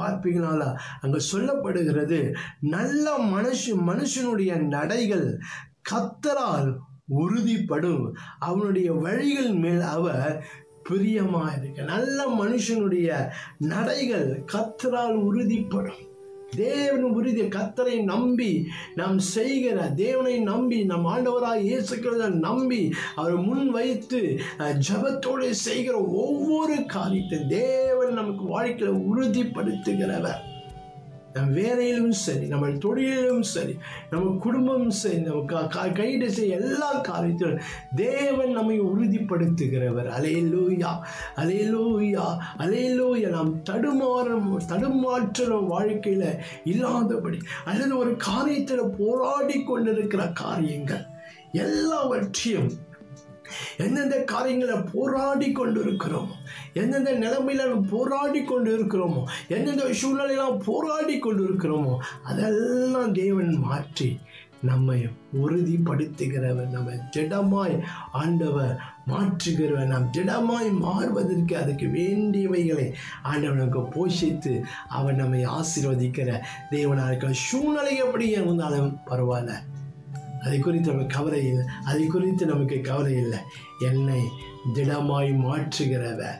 Speaker 1: பார்ப்பீங்கனால அங்கே சொல்லப்படுகிறது நல்ல மனுஷ மனுஷனுடைய நடைகள் கத்தரால் உறுதிப்படும் அவனுடைய வழிகள் மேல் அவர் பிரியமாக இருக்க நல்ல மனுஷனுடைய நடைகள் கத்தரால் உறுதிப்படும் தேவன் உறுதி கத்தரை நம்பி நாம் செய்கிற தேவனை நம்பி நம் ஆண்டவராக இயேசுக்கிறத நம்பி அவரை முன் வைத்து அஹ், ஜெபத்தோடு செய்கிற ஒவ்வொரு காரியத்தை தேவன் நமக்கு வாழ்க்கையில் உறுதிப்படுத்துகிறவர் நம் வேலையிலும் சரி நம்ம தொழிலிலும் சரி நம்ம குடும்பம் சரி நம்ம க- க- கைடு செய்ய எல்லா காரியத்திலும் தேவன் நம்மை உறுதிப்படுத்துகிறவர் அலையலூயா அலையலூயா அலையலூயா நாம் தடுமாறும் தடுமாற்றம் வாழ்க்கையில் இல்லாதபடி அல்லது ஒரு காரியத்தில் போராடி கொண்டிருக்கிற காரியங்கள் எல்லாவற்றையும் எந்தெந்த காரியங்களை போராடி கொண்டு இருக்கிறோமோ எந்தெந்த நிலைமையில நம்ம போராடி கொண்டு இருக்கிறோமோ எந்தெந்த சூழ்நிலையெல்லாம் போராடி கொண்டு இருக்கிறோமோ அதெல்லாம் தேவன் மாற்றி நம்மை உறுதிப்படுத்துகிறவர் நம்ம திடமாய் ஆண்டவர் மாற்றுகிறவர் நாம் திடமாய் மாறுவதற்கு அதுக்கு வேண்டியவைகளை ஆண்டவர் நமக்கு போஷித்து அவர் நம்மை ஆசீர்வதிக்கிற தேவனாக இருக்கிற சூழ்நிலை எப்படி இருந்தாலும் பரவாயில்ல அதை குறித்து நமக்கு கவலை இல்லை அதை குறித்து நமக்கு கவலை இல்லை என்னை திடமாய் மாற்றுகிறவர்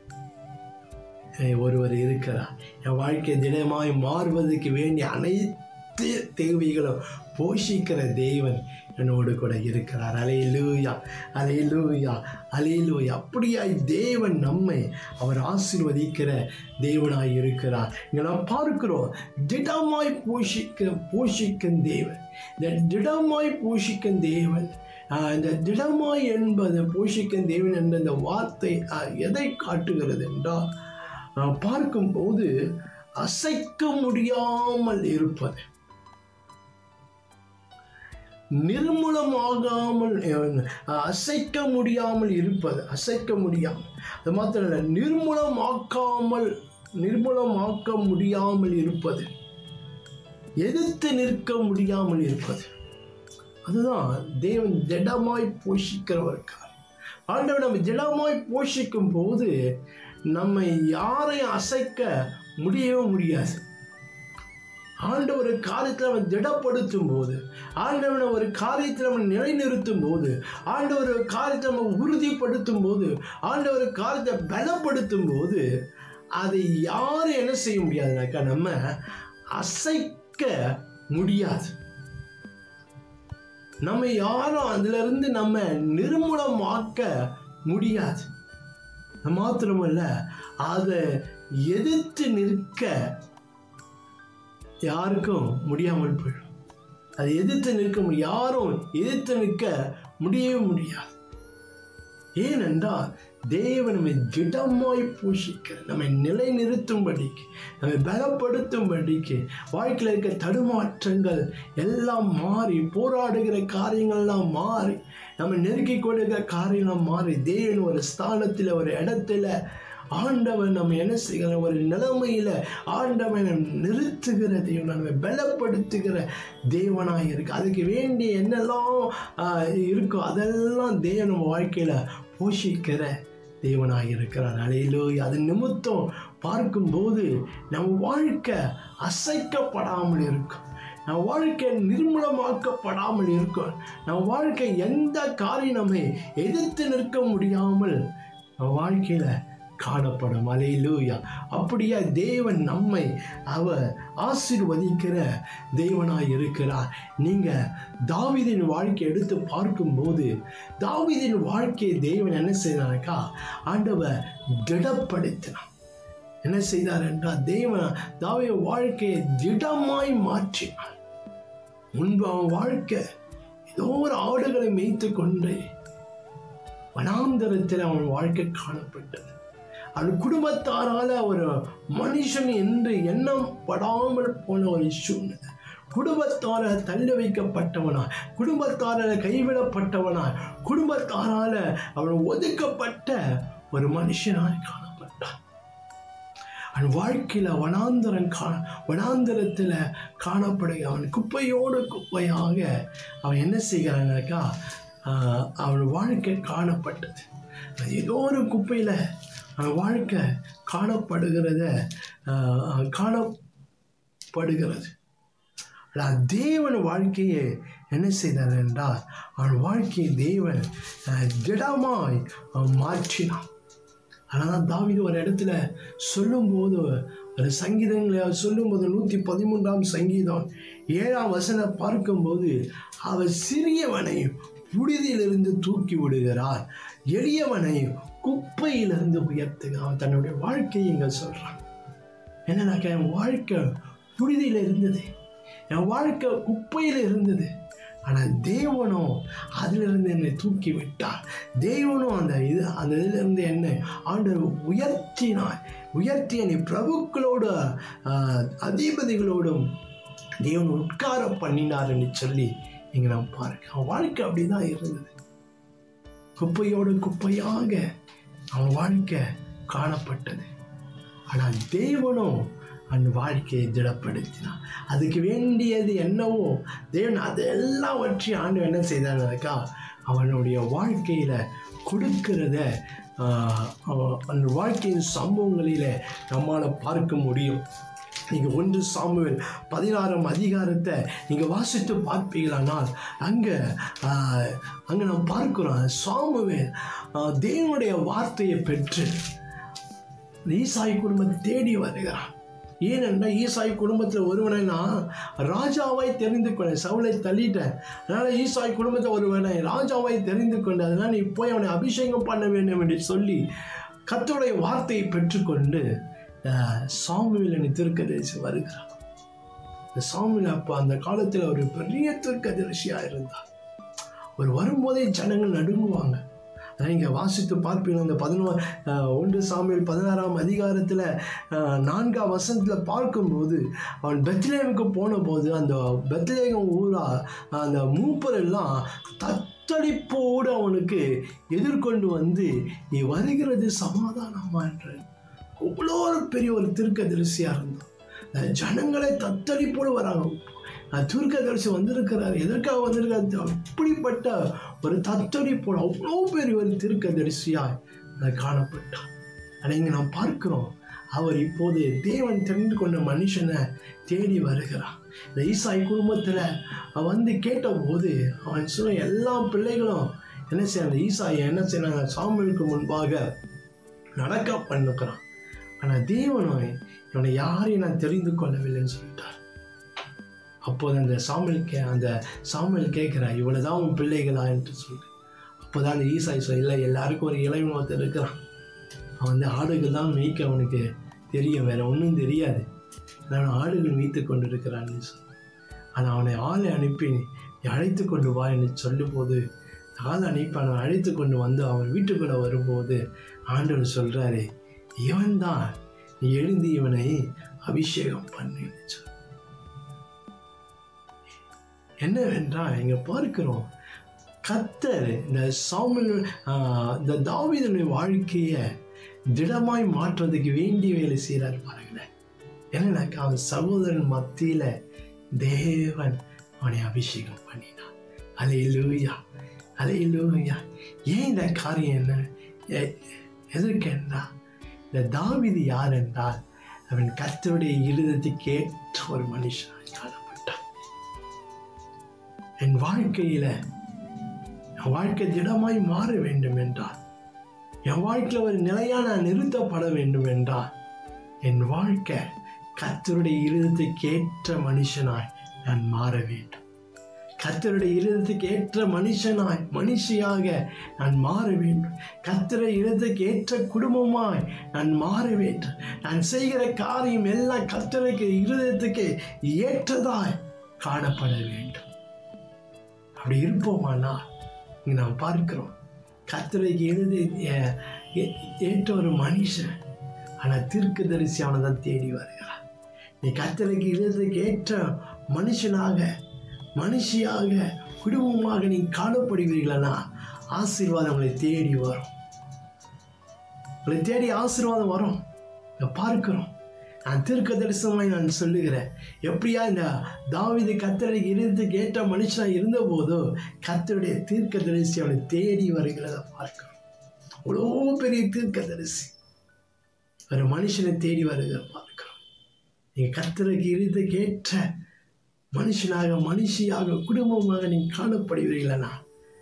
Speaker 1: அஹ் ஒருவர் இருக்கிறார் என் வாழ்க்கை திடமாய் மாறுவதற்கு வேண்டிய அனைத்து தேவைகளும் போஷிக்கிற தேவன் என்னோடு கூட இருக்கிறார் அலையிலூயா அலையிலூயா அலையிலூயா அப்படியாய் தேவன் நம்மை அவர் ஆசீர்வதிக்கிற தேவனாய் இருக்கிறார் இங்கே நாம் பார்க்கிறோம் திடமாய் போஷிக்க போஷிக்கும் தேவன் இந்த திடமாய் போஷிக்கும் தேவன் ஆஹ் இந்த திடமாய் என்பது போஷிக்கும் தேவன் என்ற இந்த வார்த்தை ஆஹ் எதை காட்டுகிறது என்றால் ஆஹ் பார்க்கும்போது அசைக்க முடியாமல் இருப்பது நிர்மூலமாகாமல் அஹ், அசைக்க முடியாமல் இருப்பது அசைக்க முடியாமல் அது மாத்திரம் இல்லை நிர்மூலமாக்காமல் நிர்மூலமாக்க முடியாமல் இருப்பது எதிர்த்து நிற்க முடியாமல் இருப்பது அதுதான் தேவன் திடமாய் போஷிக்கிறவருக்கார் ஆண்டவர் நம்ம திடமாய் போஷிக்கும் போது நம்மை யாரையும் அசைக்க முடியவே முடியாது ஆண்டவர் ஒரு காரியத்தில் அவன் திடப்படுத்தும் போது ஆண்டவனை ஒரு காரியத்தில் அவன் நிலைநிறுத்தும் போது ஆண்டவர் ஒரு காரியத்தை நம்ம உறுதிப்படுத்தும் போது ஆண்டவர் ஒரு காரியத்தை பலப்படுத்தும் போது அதை யாரும் என்ன செய்ய முடியாதுனாக்கா நம்ம அசைக்க முடியாது நம்ம யாரும் அதிலிருந்து நம்ம நிர்மூலமாக்க முடியாது அது மாத்திரமல்ல அதை எதிர்த்து நிற்க யாருக்கும் முடியாமல் போயிடும் அதை எதிர்த்து நிற்க முடியும் யாரும் எதிர்த்து நிற்க முடியவே முடியாது ஏனென்றால் தேவன் நம்மை திடமாய் பூஷிக்க நம்மை நிலைநிறுத்தும்படிக்கு நம்மை பலப்படுத்தும்படிக்கு வாழ்க்கையில் இருக்க தடுமாற்றங்கள் எல்லாம் மாறி போராடுகிற காரியங்கள்லாம் மாறி நம்ம நெருக்கி கொடுக்கிற காரியங்கள்லாம் மாறி தேவன் ஒரு ஸ்தானத்தில் ஒரு இடத்துல ஆண்டவன் நம்ம என்ன செய்கிற ஒரு நிலைமையில் ஆண்டவன் நம்ம நிறுத்துகிற தேவன் நம்மை பலப்படுத்துகிற தேவனாக இருக்கு அதுக்கு வேண்டிய என்னெல்லாம் ஆஹ், இருக்கோ அதெல்லாம் தேவன் நம்ம வாழ்க்கையில் போஷிக்கிற தேவனாக இருக்கிறார் அலையிலோ அது நிமித்தம் பார்க்கும்போது நம் வாழ்க்கை அசைக்கப்படாமல் இருக்கும் நம் வாழ்க்கை நிர்மூலமாக்கப்படாமல் இருக்கும் நம் வாழ்க்கை எந்த காரியம் நம்மை எதிர்த்து நிற்க முடியாமல் நம் வாழ்க்கையில் காணப்படும் அலையிலூயா அப்படியே தேவன் நம்மை அவர் ஆசீர்வதிக்கிற தேவனாய் இருக்கிறார் நீங்கள் தாவீதின் வாழ்க்கை எடுத்து பார்க்கும்போது தாவீதின் வாழ்க்கையை தேவன் என்ன செய்தாருக்கா ஆண்டவர் திடப்படுத்தினார் என்ன செய்தார் என்றால் தேவன் தாவிய வாழ்க்கையை திடமாய் மாற்றினார் முன்பு அவன் வாழ்க்கை ஏதோ ஒரு ஆடுகளை மேய்த்து கொண்டு வனாந்தரத்தில் அவன் வாழ்க்கை காணப்பட்டது அவன் குடும்பத்தாரால ஒரு மனுஷன் என்று எண்ணம் படாமல் போன ஒரு சூழ்நிலை குடும்பத்தார தள்ளி வைக்கப்பட்டவனா குடும்பத்தாரால கைவிடப்பட்டவனா குடும்பத்தாரால அவன் ஒதுக்கப்பட்ட ஒரு மனுஷனாய் காணப்பட்டான் அவன் வாழ்க்கையில் வனாந்தரம் கா வனாந்தரத்தில் காணப்படுக அவன் குப்பையோடு குப்பையாக அவன் என்ன செய்கிறானாக்கா ஆஹ், அவன் வாழ்க்கை காணப்பட்டது அது ஏதோ ஒரு குப்பையில் அவன் வாழ்க்கை காணப்படுகிறத ஆஹ், காணப்படுகிறது ஆனால் தேவன் வாழ்க்கையை என்ன செய்தார் என்றால் அவன் வாழ்க்கையை தேவன் ஆஹ், திடமாய் அவன் மாற்றினான் ஆனால் தாவீது ஒரு இடத்துல சொல்லும்போது ஒரு சங்கீதங்களை அவர் சொல்லும்போது நூற்றி பதிமூன்றாம் சங்கீதம் ஏழாம் வசன பார்க்கும்போது அவர் சிறியவனை புழுதியிலிருந்து தூக்கி விடுகிறார் எளியவனை குப்பையிலிருந்து உயர்த்துகிறார் அவன் தன்னுடைய வாழ்க்கையை இங்கே சொல்கிறான் என்னன்னாக்கா என் வாழ்க்கை புழுதியில் இருந்தது என் வாழ்க்கை குப்பையில் இருந்தது ஆனால் தேவனும் அதிலிருந்து என்னை தூக்கி விட்டார் தேவனும் அந்த இது அந்த இதிலிருந்து என்னை ஆண்டவர் உயர்த்தினார் உயர்த்தி என்னை பிரபுக்களோடு ஆஹ், அதிபதிகளோடும் தேவன் உட்கார பண்ணினார் என்று சொல்லி இங்கே நான் பாருங்க அவன் வாழ்க்கை அப்படி தான் இருந்தது குப்பையோடு குப்பையாக அவன் வாழ்க்கை காணப்பட்டது ஆனால் தேவனும் அந்த வாழ்க்கையை திடப்படுத்தினான் அதுக்கு வேண்டியது என்னவோ தேவன் அதெல்லாவற்றையும் ஆண்டு என்ன செய்தானாக்கா அவனுடைய வாழ்க்கையில் கொடுக்கிறத ஆஹ், அவன் அந்த வாழ்க்கையின் சம்பவங்களில் நம்மால் பார்க்க முடியும் நீங்கள் ஒன்று சாமுவேல் பதினாறாம் அதிகாரத்தை நீங்கள் வாசித்து பார்ப்பீங்களானால் அங்கே அங்கே நாம் பார்க்கிறோம் சாமுவேல் ஆஹ், தேவனுடைய வார்த்தையை பெற்று ஈசாய் குடும்பத்தை தேடி வருகிறான் ஏனென்றால் ஈசாய் குடும்பத்தில் ஒருவனை நான் ராஜாவாய் தெரிந்து கொண்டேன் சவுளை தள்ளிட்டேன் அதனால் ஈசாய் குடும்பத்தில் ஒருவனை ராஜாவாய் தெரிந்து கொண்டேன் அதனால் நீ போய் அவனை அபிஷேகம் பண்ண வேண்டும் என்று சொல்லி கர்த்தருடைய வார்த்தையை பெற்றுக்கொண்டு அஹ், சாமுவேல் என்னை திருக்கதரிசி வருகிறான் இந்த சாமுவேல் அப்போ அந்த காலத்தில் ஒரு பெரிய திருக்கதரிசியாக இருந்தார் ஒரு வரும்போதே ஜனங்கள் நடுங்குவாங்க அதான் இங்கே வாசித்து பார்ப்பீங்க இந்த பதினோ அஹ், ஒன்று சாமியல் பதினாறாம் அதிகாரத்தில் நான்காம் வசனத்தில் பார்க்கும்போது அவன் பெத்லேமுக்கு போன போது அந்த பெத்லேகம் ஊரா அந்த மூப்பர் எல்லாம் தத்தளிப்போடு அவனுக்கு எதிர்கொண்டு வந்து நீ வருகிறது சமாதானமா என்ற அவ்வளோ ஒரு பெரிய ஒரு திருக்கதரிசியாக இருந்தான் அந்த ஜனங்களே தத்தளிப்போடு வராங்க தீர்க்கதரிசி வந்திருக்கிறார் எதற்காக வந்திருக்காரு அப்படிப்பட்ட ஒரு தத்தளிப்போடு அவ்வளோ பெரிய ஒரு தீர்க்கதரிசியாய் அது காணப்பட்டார் ஆனால் இங்கே நாம் பார்க்கிறோம் அவர் இப்போது தேவன் தெரிந்து கொண்ட மனுஷனை தேடி வருகிறார் இந்த ஈசாய் குடும்பத்தில் அவன் வந்து கேட்டபோது அவன் சொன்ன எல்லா பிள்ளைகளும் என்ன செய்ய அந்த ஈசாயை என்ன செய்யறாங்க சாமியலுக்கு முன்பாக நடக்க பண்ணுக்கிறான் ஆனால் தேவனோ இவனை யாரையும் நான் தெரிந்து கொள்ளவில்லைன்னு சொல்லிட்டார் அப்போது அந்த சாமியல் கே அந்த சாமியல் கேட்குறா இவ்வளோ தான் உன் பிள்ளைகளா என்று சொல்லி அப்போ தான் அந்த ஈசாய் சொல்ல இல்லை எல்லாருக்கும் ஒரு இளைவன் ஒருத்தர் இருக்கிறான் அவன் வந்து ஆடுகள் தான் மேய்க்க அவனுக்கு தெரியும் வேற ஒன்றும் தெரியாது நான் ஆடுகள் மேய்த்து கொண்டு இருக்கிறான்னு சொல்லி ஆனால் அவனை ஆளை அனுப்பி நீ அழைத்து கொண்டு வா என்று சொல்லும்போது ஆள் அனுப்பி அவனை அழைத்து கொண்டு வந்து அவன் வீட்டுக்குள்ளே வரும்போது ஆண்டவர் சொல்கிறாரு இவன் தான் நீ எழுந்து இவனை அபிஷேகம் பண்ணுன்னு சொல்லி என்னவென்றால் இங்கே பார்க்கிறோம் கத்தர் இந்த சாமுல் இந்த தாவீதனுடைய வாழ்க்கையை திடமாய் மாற்றுறதுக்கு வேண்டிய வேலை செய்கிறார் பாருங்களேன் என்னன்னாக்கா அவன் சகோதரன் மத்தியில் தேவன் அவனை அபிஷேகம் பண்ணினான் அலை லூயா அலை லூயா ஏன் இந்த காரியம் என்ன எ- எதற்கு என்றால் இந்த தாவீது யார் என்றால் அவன் கர்த்தருடைய இருதயத்துக்கு ஏற்ற ஒரு மனுஷனாய் காணப்பட்டான் என் வாழ்க்கையில் என் வாழ்க்கை திடமாய் மாற வேண்டும் என்றால் என் வாழ்க்கையில் ஒரு நிலையான நிறுத்தப்பட வேண்டும் என்றால் என் வாழ்க்கை கர்த்தருடைய இருதயத்துக்கு ஏற்ற மனுஷனாய் நான் மாற வேண்டும் கர்த்தருடைய இருதயத்துக்கு ஏற்ற மனுஷனாய் மனுஷியாக நான் மாற வேண்டும் கர்த்தருடைய இருதயத்துக்கு ஏற்ற குடும்பமாய் நான் மாற வேண்டும் நான் செய்கிற காரியம் எல்லாம் கர்த்தருக்கு இருதயத்துக்கு ஏற்றதாய் காணப்பட வேண்டும் அப்படி இருப்போமானால் இங்கே நாம் பார்க்கிறோம் கர்த்தரைக்கு எழுதி ஏ- ஏ- ஏற்ற ஒரு மனுஷன் ஆனால் தீர்க்கதரிசி அவனை தான் தேடி வருகிறான் நீ கர்த்தரைக்கு எழுதுக்கு ஏற்ற மனுஷனாக மனுஷியாக குடும்பமாக நீ காணப்படுவீர்களா ஆசீர்வாதம் உங்களை தேடி வரும் உங்களை தேடி ஆசீர்வாதம் வரும் இதை பார்க்கிறோம் நான் தீர்க்க தரிசனமாய் நான் சொல்லுகிறேன் எப்படியா இந்த தாவீது கத்தரைக்கு இருந்ததுக்கு ஏற்ற மனுஷனாக இருந்தபோதோ கத்தருடைய தீர்க்க தரிசி அவனை தேடி வருகிறத பார்க்கிறோம் அவ்வளோ பெரிய தீர்க்க தரிசி ஒரு மனுஷனை தேடி வருகிற பார்க்கிறோம் நீங்கள் கத்தருக்கு இருதக்கு ஏற்ற மனுஷனாக மனுஷியாக குடும்பமாக நீங்கள் காணப்படுவீர்களா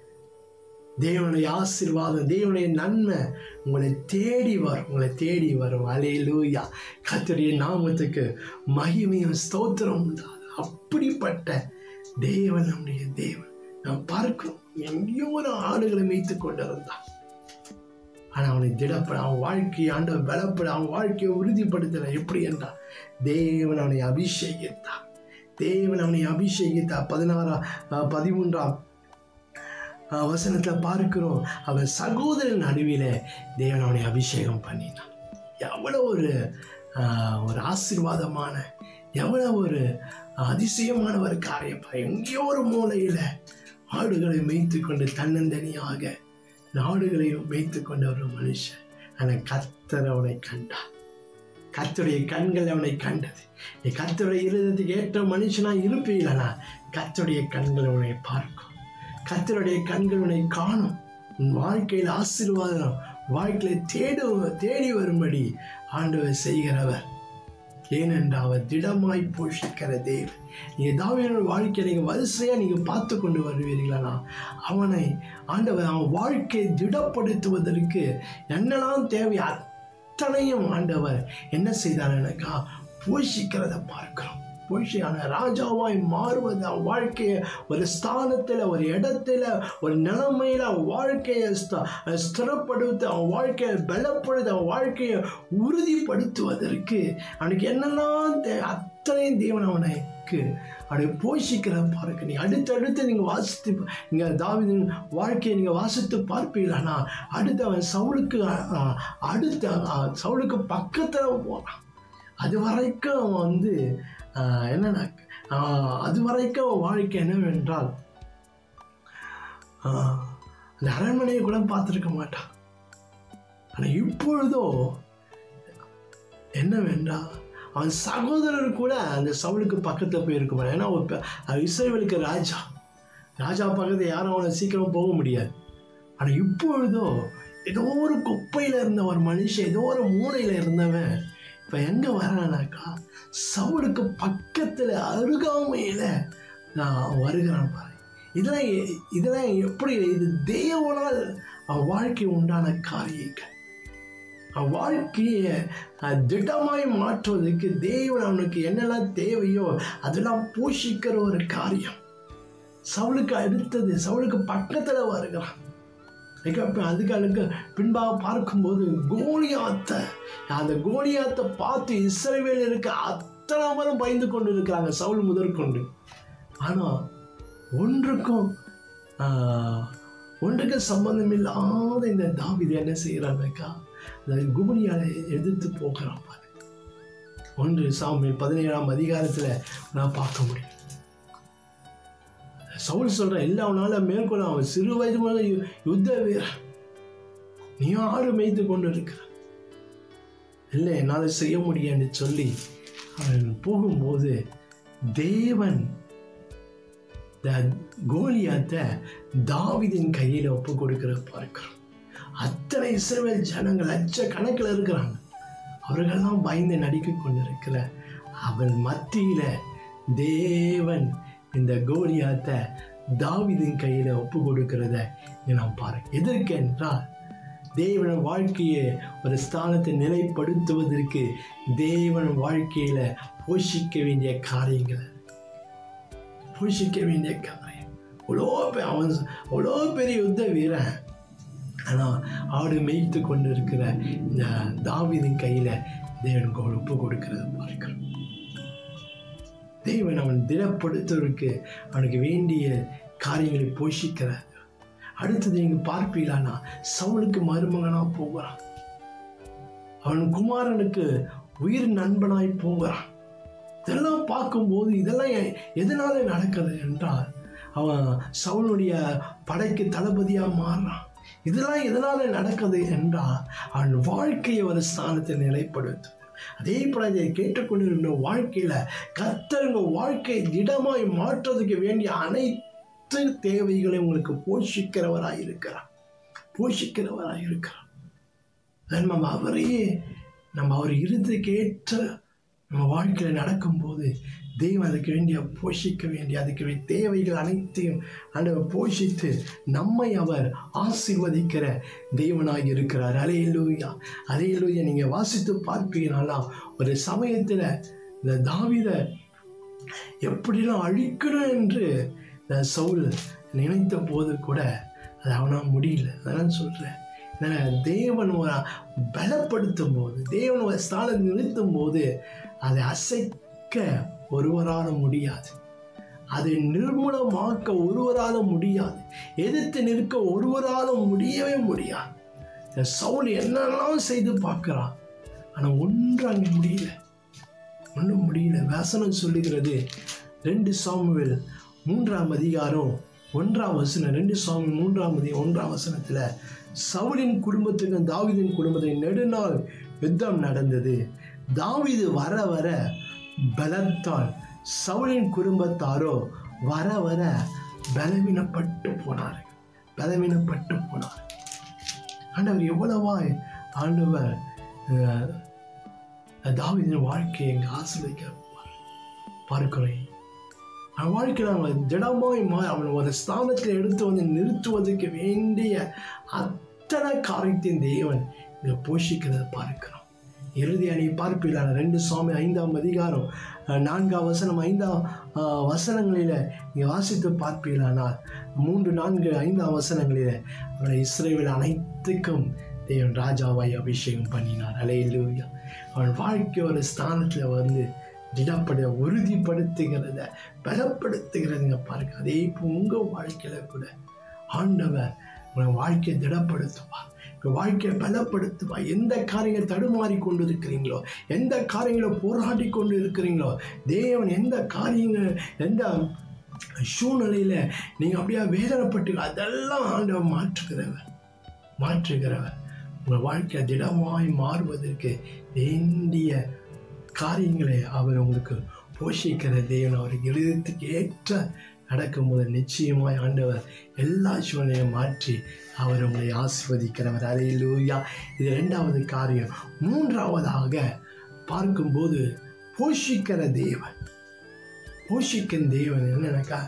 Speaker 1: தேவனுடைய ஆசீர்வாதம் தேவனுடைய நன்மை உங்களை தேடி வரும் உங்களை தேடி வரும் அலையிலூயா கத்தருடைய நாமத்துக்கு மகிமையும் ஸ்தோத்திரம் உண்டாது அப்படிப்பட்ட தேவன் நம்முடைய தேவன் நாம் பார்க்கிறோம் எங்கேயோ ஒரு ஆடுகளை மேய்த்து கொண்டிருந்தான் ஆனால் அவனை திடப்பட அவன் வாழ்க்கையை ஆண்டவன் பலப்பட அவன் வாழ்க்கையை உறுதிப்படுத்தல எப்படி என்றால் தேவன் அவனை அபிஷேகித்தான் தேவன் அவனை அபிஷேகித்தார் பதினாறாம் அஹ், பதிமூன்றாம் அஹ், வசனத்துல பார்க்கிறோம் அவன் சகோதரன் நடுவில தேவன் அவனை அபிஷேகம் பண்ணினான் எவ்வளோ ஒரு அஹ், ஒரு ஆசீர்வாதமான எவ்வளோ ஒரு அதிசயமான ஒரு காரியம் பாரு. எங்கேயோ ஒரு மூலையில ஆடுகளை மேய்த்து கொண்டு தன்னந்தனியாக நாடுகளை மேய்த்து கொண்ட ஒரு மனுஷன் ஆனால் கர்த்தர் அவனை கண்டார் கர்த்தருடைய கண்கள் அவனை கண்டது நீ கர்த்தருடைய இருதயத்துக்கு ஏற்ற மனுஷனா இருப்பீங்களா கர்த்தருடைய கண்கள் அவனை பார்க்கும் கர்த்தருடைய கண்கள் உன்னை காணும் உன் வாழ்க்கையில் ஆசீர்வாதம் வாழ்க்கையில தேடு தேடி வரும்படி ஆண்டவர் செய்கிறவர் ஏனென்றால் அவர் திடமாய் போஷிக்கிற தேவன் நீங்கள் தாவியோட வாழ்க்கையை நீங்கள் வரிசையாக நீங்கள் பார்த்து கொண்டு வருவீர்களா அவனை ஆண்டவர் அவன் வாழ்க்கையை திடப்படுத்துவதற்கு என்னெல்லாம் தேவை அத்தனையும் ஆண்டவர் என்ன செய்தார் எனக்கா போஷிக்கிறத பார்க்கிறோம் போஷியான ராஜாவாய் மாறுவது அவன் வாழ்க்கையை ஒரு ஸ்தானத்தில் ஒரு இடத்துல ஒரு நிலைமையில் அவன் வாழ்க்கையை ஸ்த- ஸ்திரப்படுத்த அவன் வாழ்க்கையை பலப்படுத்த அவன் வாழ்க்கையை உறுதிப்படுத்துவதற்கு அவனுக்கு என்னெல்லாம் தே அத்தனையும் தேவன் அவனுக்கு அவனை போஷிக்கிற பார்க்க நீ அடுத்தடுத்து நீங்கள் வாசித்து நீங்கள் தாவிதின் வாழ்க்கையை நீங்கள் வாசித்து பார்ப்பீங்களா அடுத்து அவன் சவுலுக்கு அ, அடுத்த அ, சவுலுக்கு பக்கத்தில் போகிறான் அது வரைக்கும் அவன் வந்து அ, என்னன்னா அ, அது வரைக்கும் அவன் வாழ்க்கை என்னவென்றால் அ, அந்த அரண்மனையை கூட பார்த்துருக்க மாட்டான் ஆனால் இப்பொழுதோ என்னவென்றால் அவன் சகோதரர் கூட அந்த சவுலுக்கு பக்கத்தில் போய் இருக்க மாட்டான் ஏன்னா அவன் ப- அவன் இஸ்ரேலுக்கு ராஜா ராஜா பக்கத்தில் யாரும் அவனை சீக்கிரம் போக முடியாது ஆனால் இப்பொழுதோ ஏதோ ஒரு குப்பையில் இருந்த ஒரு மனுஷன் ஏதோ ஒரு மூலையில் இருந்தவன் இப்போ எங்கே வரானாக்கா சவுலுக்கு பக்கத்தில் அருகாமையில் நான் வருகிறான் பாரு இதெல்லாம் எ- இதெல்லாம் எப்படி இது தேவனால் அவன் வாழ்க்கை உண்டான காரியங்கள் அவன் வாழ்க்கையை அஹ், திடமாய் மாற்றுவதற்கு தேவன் அவனுக்கு என்னெல்லாம் தேவையோ அதெல்லாம் போஷிக்கிற ஒரு காரியம் சவுலுக்கு அடுத்தது சவுலுக்கு பக்கத்தில் வருகிறான் அதுக்கு அதுக்கு அதுக்கு பின்பாக பார்க்கும்போது கோலியாத்தை அந்த கோலியாத்தை பார்த்து இஸ்ரவேல் இருக்க அத்தனை பேரும் பயந்து கொண்டு இருக்கிறாங்க சவுல் முதற்கொண்டு ஆனால் ஒன்றுக்கும் ஆஹ், ஒன்றுக்கும் சம்பந்தம் இல்லாத இந்த தாவிது என்ன செய்கிறாங்கக்கா அந்த குபனியாலை எதிர்த்து போகிறான் பாரு ஒன்று சாமியல் பதினேழாம் அதிகாரத்தில் நான் பார்க்க முடியும் சவுல் சொல்ற எல்லாவனால மேற்கொள்ள அவன் சிறு வயது முதல் யு- யுத்த வீரன் நீயும் ஆடு மேய்த்து கொண்டு இருக்கிற இல்லை என்னால் செய்ய முடியும்னு சொல்லி அவன் போகும்போது தேவன் இந்த கோலியாத்தை தாவிதின் கையில் ஒப்பு கொடுக்கிற பார்க்கிறோம் அத்தனை இஸ்ரவேல் ஜனங்கள் லட்சக்கணக்கில் இருக்கிறாங்க அவர்களெல்லாம் பயந்து நடிக்க கொண்டிருக்கிற அவன் மத்தியில தேவன் இந்த கோலியாத்தை தாவிதின் கையில ஒப்பு கொடுக்கிறத இங்க நாம் பாருங்க எதற்கு என்றால் தேவன் வாழ்க்கையை ஒரு ஸ்தானத்தை நிலைப்படுத்துவதற்கு தேவன் வாழ்க்கையில போஷிக்க வேண்டிய காரியங்கள் போஷிக்க வேண்டிய காரியம் அவ்வளோ பெ- அவன் அவ்வளோ பெரிய யுத்த வீரன் ஆனால் ஆடு மேய்த்து கொண்டு இருக்கிற இந்த தாவீதின் கையில் தேவன் கொ- ஒப்பு கொடுக்கிறத பார்க்கிறோம் தேவன் அவன் திடப்படுத்துவதற்கு அவனுக்கு வேண்டிய காரியங்களை போஷிக்கிறார் அடுத்தது நீங்கள் பார்ப்பீங்களானா சவுலுக்கு மருமகனாக போகிறான் அவன் குமாரனுக்கு உயிர் நண்பனாய் போகிறான் இதெல்லாம் பார்க்கும்போது இதெல்லாம் எ- எதனால நடக்குது என்றால் அவன் சவுளுடைய படைக்கு தளபதியாக மாறுறான் இதெல்லாம் எதனால நடக்குது என்றால் அவன் வாழ்க்கையை ஒரு ஸ்தானத்தை நிலைப்படுத்தும் அதே போல இதை கேட்டுக்கொண்டிருந்த வாழ்க்கையில கர்த்தருங்க வாழ்க்கையை திடமாய் மாற்றுறதுக்கு வேண்டிய அனைத்து தேவைகளையும் உங்களுக்கு போஷிக்கிறவராய் இருக்கிறார் போஷிக்கிறவராய் இருக்கிறார் நம்ம அவரையே நம்ம அவர் இருதயத்துக்கு ஏற்ற நம்ம வாழ்க்கையில் நடக்கும்போது தெய்வம் அதுக்கு வேண்டிய போஷிக்க வேண்டிய அதுக்கு வே- தேவைகள் அனைத்தையும் ஆண்டவர் போஷித்து நம்மை அவர் ஆசீர்வதிக்கிற தெய்வனாக இருக்கிறார் அலையிலூயா அலையிலூயா நீங்கள் வாசித்து பார்ப்பீங்கனாலாம் ஒரு சமயத்தில் இந்த தாவீதை எப்படிலாம் அழிக்கணும் என்று இந்த சவுல் நினைத்த போது கூட அது அவனால் முடியல அதான் சொல்கிறேன் தேவன் ஒரு பலப்படுத்தும் போது தேவன் ஒரு ஸ்தானத்தை நிறுத்தும் போது அதை அசைக்க ஒருவரால முடியாது அதை நிர்மூலமாக்க ஒருவரால முடியாது எதிர்த்து நிற்க ஒருவரால முடியவே முடியாது இந்த சவுல் என்னெல்லாம் செய்து பார்க்குறான் ஆனால் ஒன்றும் அங்கே முடியல ஒன்றும் முடியல வசனம் சொல்லுகிறது ரெண்டு சாமுவேல் மூன்றாம் அதிகாரம் ஒன்றாம் வசனம் ரெண்டு சாமி மூன்றாம் அதி ஒன்றாம் வசனத்தில் சவுலின் குடும்பத்துக்கும் தாவீதின் குடும்பத்துக்கும் நெடுநாள் யுத்தம் நடந்தது தாவீது வர வர பலத்தால் சவுலின் குடும்பத்தாரோ வர வர பலவீனப்பட்டு போனார்கள் பலவீனப்பட்டு போனார் ஆண்டவர் எவ்வளவாய் ஆண்டவர் அஹ், தாவீதின் வாழ்க்கையை எங்கள் ஆசிரியக்க பார்க்கிறேன் அவன் வாழ்க்கையில் அவன் திடமாய் மா அவன் ஒரு ஸ்தானத்தில் எடுத்து வந்து நிறுத்துவதற்கு வேண்டிய அத்தனை காரியத்தின் தேவன் இங்கே போஷிக்கிறத பார்க்கிறோம் இறுதி அணி பார்ப்பீர்களான ரெண்டு சுவாமி ஐந்தாம் அதிகாரம் அஹ், நான்காம் வசனம் ஐந்தாம் அஹ், வசனங்களில் நீங்கள் வாசித்து பார்ப்பீர்களானால் மூன்று நான்கு ஐந்தாம் வசனங்களில் அவரை இஸ்ரேவில் அனைத்துக்கும் தேவன் ராஜாவாய் அபிஷேகம் பண்ணினார் அலையிலூயா அவன் வாழ்க்கை ஒரு ஸ்தானத்தில் வந்து திடப்பட உறுதிப்படுத்துகிறத பலப்படுத்துகிறதுங்க பாருங்க அதே இப்போ உங்கள் வாழ்க்கையில் கூட ஆண்டவர் உங்கள் வாழ்க்கையை திடப்படுத்துவார் உங்கள் வாழ்க்கையை பலப்படுத்துவார் எந்த காரியங்கள் தடுமாறி கொண்டு இருக்கிறீங்களோ எந்த காரியங்களை போராடி கொண்டு இருக்கிறீங்களோ தேவன் எந்த காரியங்கள் எந்த சூழ்நிலையில் நீங்கள் அப்படியே வேதனைப்பட்டு அதெல்லாம் ஆண்டவர் மாற்றுகிறவர் மாற்றுகிறவர் உங்கள் வாழ்க்கை திடமாய் மாறுவதற்கு வேண்டிய காரியங்களை அவர் உங்களுக்கு போஷிக்கிற தேவன் அவர் இருதயத்துக்கு ஏற்ற நடக்கும்போது நிச்சயமாய் ஆண்டவர் எல்லா சூழ்நிலையும் மாற்றி அவர் உங்களை ஆசிர்வதிக்கிறவர் அலையிலூயா இது ரெண்டாவது காரியம் மூன்றாவதாக பார்க்கும்போது போஷிக்கிற தேவன் போஷிக்கும் தேவன் என்னன்னாக்கா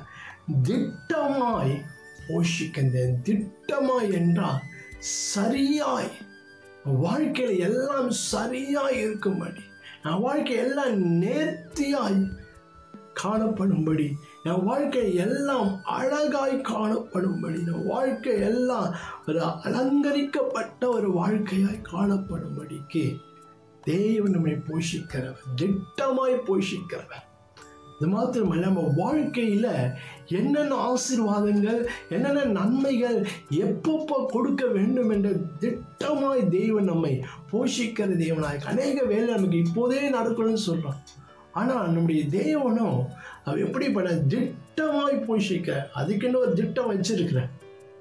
Speaker 1: திட்டமாய் போஷிக்கும் தேவன் திட்டமாய் என்றால் சரியாய் வாழ்க்கையில் எல்லாம் சரியாய் இருக்கும்படி என் வாழ்க்கை எல்லாம் நேர்த்தியாய் காணப்படும்படி என் வாழ்க்கை எல்லாம் அழகாய் காணப்படும்படி என் வாழ்க்கை எல்லாம் ஒரு அலங்கரிக்கப்பட்ட ஒரு வாழ்க்கையாய் காணப்படும்படிக்கு தேவன் நம்மை போஷிக்கிறவர் திட்டமாய் போஷிக்கிறவர் இது மாத்திரமல்ல நம்ம வாழ்க்கையில் என்னென்ன ஆசீர்வாதங்கள் என்னென்ன நன்மைகள் எப்பப்போ கொடுக்க வேண்டும் என்ற திட்டமாய் தெய்வன் நம்மை போஷிக்கிற தேவனாய் அநேக வேலை நமக்கு இப்போதே நடக்கணும்னு சொல்கிறோம் ஆனால் நம்முடைய தேவனும் அவ எப்படிப்பட்ட திட்டமாய் போஷிக்க அதுக்குன்னு ஒரு திட்டம் வச்சிருக்கிறேன்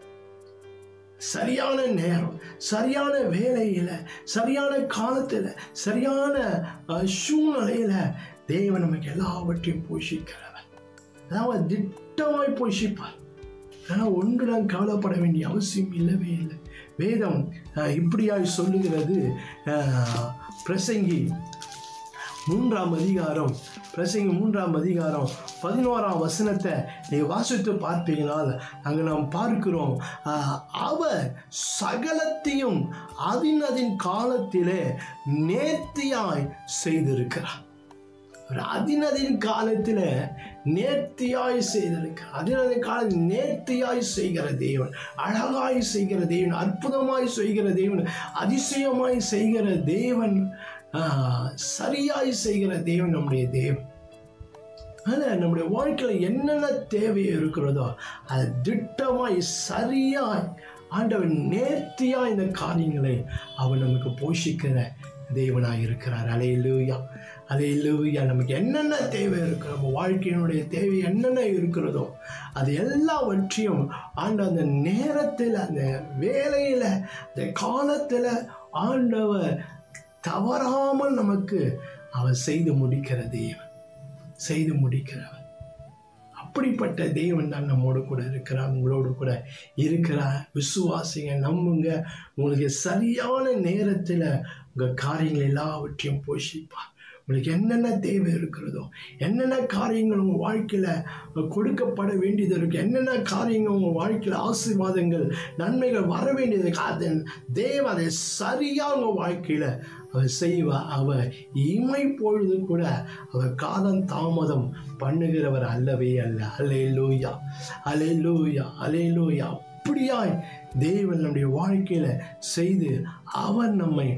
Speaker 1: சரியான நேரம் சரியான வேலையில் சரியான காலத்தில் சரியான அஹ், சூழ்நிலையில தேவன் நமக்கு எல்லாவற்றையும் போஷிக்கிறவர் அதாவது திட்டமாய் போஷிப்பார் ஆனால் ஒன்று நாம் கவலைப்பட வேண்டிய அவசியம் இல்லவே இல்லை வேதம் அஹ், இப்படியாய் சொல்லுகிறது அஹ், பிரசங்கி மூன்றாம் அதிகாரம் பிரசங்கி மூன்றாம் அதிகாரம் பதினோராம் வசனத்தை நீங்கள் வாசித்து பார்ப்பீங்கனால் அங்கே நாம் பார்க்கிறோம் ஆஹ், அவர் சகலத்தையும் அதின் அதின் காலத்திலே நேர்த்தியாய் செய்திருக்கிறார் அவர் அதினதின் காலத்தில் நேர்த்தியாய் செய்திருக்கிறார் அதினதின் காலத்தில் நேர்த்தியாய் செய்கிற தேவன் அழகாய் செய்கிற தேவன் அற்புதமாய் செய்கிற தேவன் அதிசயமாய் செய்கிற தேவன் ஆஹ், சரியாய் செய்கிற தேவன் நம்முடைய தேவன் அதில் நம்முடைய வாழ்க்கையில் என்னென்ன தேவை இருக்கிறதோ அது திட்டமாய் சரியாய் ஆண்டவன் நேர்த்தியா இந்த காரியங்களை அவர் நமக்கு போஷிக்கிற தேவனாய் இருக்கிறார் அலையிலூயா அலையிலூயா நமக்கு என்னென்ன தேவை இருக்கு நம்ம வாழ்க்கையினுடைய தேவை என்னென்ன இருக்கிறதோ அது எல்லாவற்றையும் ஆண்டு அந்த நேரத்தில் அந்த வேலையில் அந்த காலத்தில் ஆண்டவர் தவறாமல் நமக்கு அவர் செய்து முடிக்கிற தேவன் செய்து முடிக்கிறவர் அப்படிப்பட்ட தேவன் தான் நம்மோடு கூட இருக்கிறார் உங்களோடு கூட இருக்கிறார் விசுவாசிங்க நம்புங்க உங்களுக்கு சரியான நேரத்தில் உங்கள் காரியங்கள் எல்லாவற்றையும் போஷிப்பார் உங்களுக்கு என்னென்ன தேவை இருக்கிறதோ என்னென்ன காரியங்கள் உங்கள் வாழ்க்கையில் கொடுக்கப்பட வேண்டியது இருக்குது என்னென்ன காரியங்கள் உங்கள் வாழ்க்கையில் ஆசீர்வாதங்கள் நன்மைகள் வர வேண்டியது இருக்கு. அதை தேவ அதை சரியாக உங்கள் வாழ்க்கையில் அவர் செய்வார் அவர் இமை பொழுது கூட அவர் காலம் தாமதம் பண்ணுகிறவர் அல்லவே அல்ல அலே லூயா அலே லூயா அலே லூயா அப்படியாய் தேவன் நம்முடைய வாழ்க்கையில் செய்து அவர் நம்மை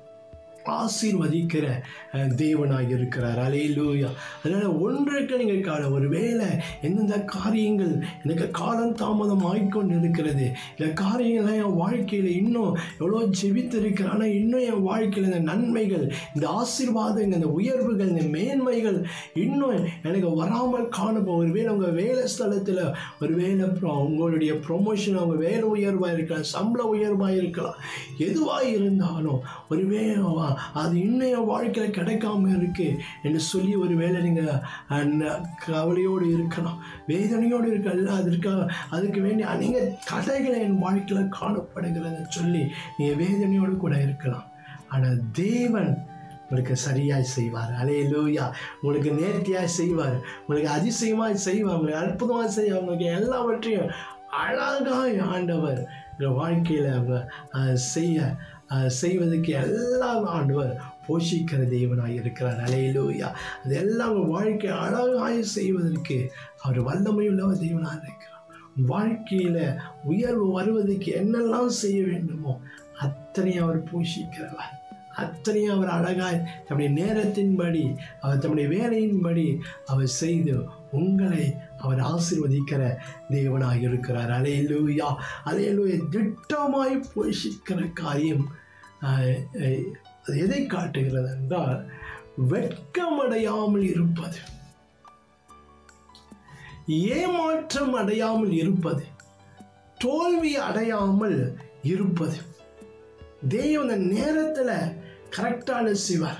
Speaker 1: ஆசீர்வதிக்கிற அஹ், தேவனாய் இருக்கிறார் அலையிலூயா அதனால் ஒன்றுக்கு நீங்கள் கால ஒரு வேளை எந்தெந்த காரியங்கள் எனக்கு காலம் தாமதம் ஆகிக்கொண்டு இருக்கிறது இந்த காரியங்கள்லாம் என் வாழ்க்கையில் இன்னும் எவ்வளோ ஜெபித்திருக்கிறேன் ஆனால் இன்னும் என் வாழ்க்கையில் இந்த நன்மைகள் இந்த ஆசீர்வாதங்கள் இந்த உயர்வுகள் இந்த மேன்மைகள் இன்னும் எனக்கு வராமல் காணப்போ ஒரு வேளை உங்கள் வேலை ஸ்தலத்தில் ஒரு வேலை ப்ரோ- உங்களுடைய ப்ரொமோஷன் அவங்க வேலை உயர்வாக இருக்கலாம் சம்பள உயர்வாக இருக்கலாம் எதுவாக இருந்தாலும் ஒரு வேலை அது இன்னும் என் வாழ்க்கையில் கிடைக்காம இருக்கு என்று சொல்லி ஒரு வேளை நீங்கள் கவலையோடு இருக்கலாம் வேதனையோடு இருக்கலாம் அதற்காக அதுக்கு வேண்டிய அநேக தடைகளை என் வாழ்க்கையில் காணப்படுகிறதுன்னு சொல்லி நீங்கள் வேதனையோடு கூட இருக்கலாம் ஆனால் தேவன் உங்களுக்கு சரியாய் செய்வார் அலே லூயா உங்களுக்கு நேர்த்தியாக செய்வார் உங்களுக்கு அதிசயமாக செய்வார் உங்களுக்கு அற்புதமாக செய்வார் உங்களுக்கு எல்லாவற்றையும் அழகாய் ஆண்டவர் உங்கள் வாழ்க்கையில் அவங்க அஹ், செய்ய அஹ், செய்வதற்கு எல்லாம் ஆண்டவர் போஷிக்கிற தேவனாய் இருக்கிறார் அலையிலூயா அது எல்லாம் உங்கள் வாழ்க்கை அழகாய் செய்வதற்கு அவர் வல்லமையுள்ளவர் தேவனாக இருக்கிறார் உன் வாழ்க்கையில் உயர்வு வருவதற்கு என்னெல்லாம் செய்ய வேண்டுமோ அத்தனையும் அவர் போஷிக்கிறவர் அத்தனையும் அவர் அழகாய் தம்முடைய நேரத்தின்படி அவர் தம்முடைய வேலையின்படி அவர் செய்து உங்களை அவர் ஆசீர்வதிக்கிற தேவனாக இருக்கிறார் அலையலூயா அலையலூயா திட்டமாய் போஷிக்கிற காரியம் ஆஹ், ஆஹ், அது எதை காட்டுகிறது என்றால் வெட்கமடையாமல் இருப்பது ஏமாற்றம் அடையாமல் இருப்பது தோல்வி அடையாமல் இருப்பது தேவன் அந்த நேரத்தில் கரெக்டான செய்வார்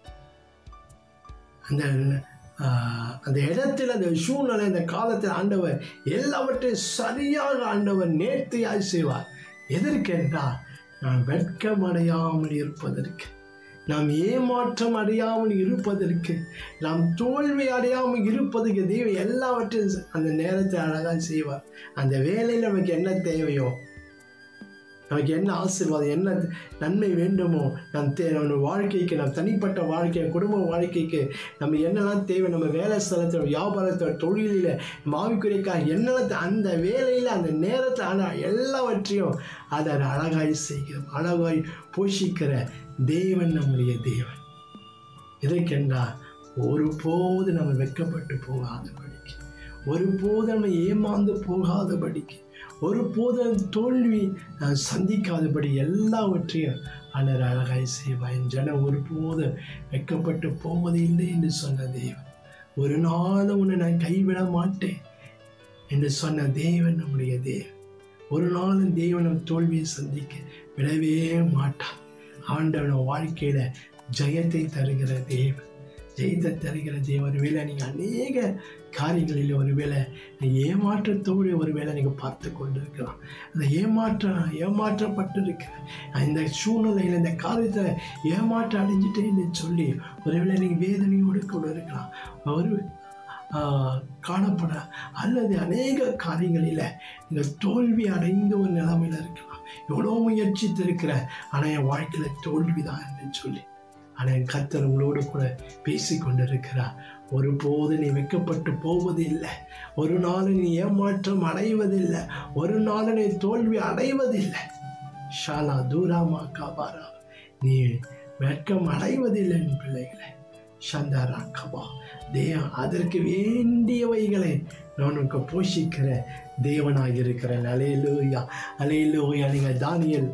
Speaker 1: அந்த ஆஹ், அந்த இடத்துல அந்த சூழ்நிலை அந்த காலத்தில் ஆண்டவர் எல்லாவற்றையும் சரியாக ஆண்டவர் நேர்த்தியாய் செய்வார் எதற்கென்றால் நான் வெட்கமடையாமல் இருப்பதற்கு நாம் ஏமாற்றம் அடையாமல் இருப்பதற்கு நாம் தோல்வி அடையாமல் இருப்பதற்கு தெய்வம் எல்லாவற்றையும் அந்த நேரத்தை அழகாக செய்வார் அந்த வேலையில் நமக்கு என்ன தேவையோ நமக்கு என்ன ஆசீர்வாதம் என்ன நன்மை வேண்டுமோ நம் தே நம்ம வாழ்க்கைக்கு நம் தனிப்பட்ட வாழ்க்கை குடும்ப வாழ்க்கைக்கு நம்ம என்னெல்லாம் தேவை நம்ம வேலை ஸ்தலத்தில் வியாபாரத்தில் தொழிலில் நம்ம ஆவிக்குறைக்காக என்னெல்லாம் தே- அந்த வேலையில் அந்த நேரத்தில் ஆனால் எல்லாவற்றையும் அதை அழகாய் செய்கிறோம் அழகாய் போஷிக்கிற தேவன் நம்முடைய தேவன் இதற்கென்றால் ஒருபோது நம்ம வெட்கப்பட்டு போகாதபடிக்கு ஒருபோது நம்ம ஏமாந்து போகாதபடிக்கு ஒருபோதும் தோல்வி அஹ், சந்திக்காதபடி எல்லாவற்றையும் அலர் அழகாய் செய்வார் என் ஜனம் ஒருபோதும் வெட்கப்பட்டு போவது இல்லை என்று சொன்ன தேவன் ஒரு நாளும் உன்னை நான் கைவிட மாட்டேன் என்று சொன்ன தேவன் நம்முடைய தேவன் ஒரு நாளும் தேவன் நம் தோல்வியை சந்திக்க விடவே மாட்டான் ஆண்டவன் வாழ்க்கையில ஜெயத்தை தருகிற தேவன் ஜெயத்தை தருகிற தேவன் ஒருவேளை நீங்கள் அநேக காரியங்களில் ஒருவேளை ஏமாற்றத்தோடு ஒருவேளை நீங்கள் பார்த்து கொண்டிருக்கலாம் அந்த ஏமாற்ற ஏமாற்றப்பட்டிருக்கிற இந்த சூழ்நிலையில் இந்த காரியத்தை ஏமாற்றம் அடைஞ்சிட்டேன்னு சொல்லி ஒருவேளை நீங்கள் வேதனையோடு கூட இருக்கலாம் ஒரு ஆஹ், காணப்பட அல்லது அநேக காரியங்களில் நீங்கள் தோல்வி அடைந்த ஒரு நிலைமையில் இருக்கலாம் எவ்வளோ முயற்சித்து இருக்கிற ஆனால் என் வாழ்க்கையில் தோல்வி தான் என்று சொல்லி ஆனால் என் கர்த்தர் உங்களோடு கூட பேசி கொண்டிருக்கிறார் ஒருபோது நீ வெட்கப்பட்டு போவது இல்லை ஒரு நாள் நீ ஏமாற்றம் அடைவதில்லை ஒரு நாள் நீ தோல்வி அடைவதில்லை ஷாலா தூராமா காபாரா நீ வெட்கம் அடைவதில்லை என் பிள்ளைகளை சந்தாரா கபா தேவன் அதற்கு வேண்டியவைகளை நான் உனக்கு போஷிக்கிற தேவனாக இருக்கிறேன் அலையிலூயா அலையிலூயா நீங்கள் தானியல்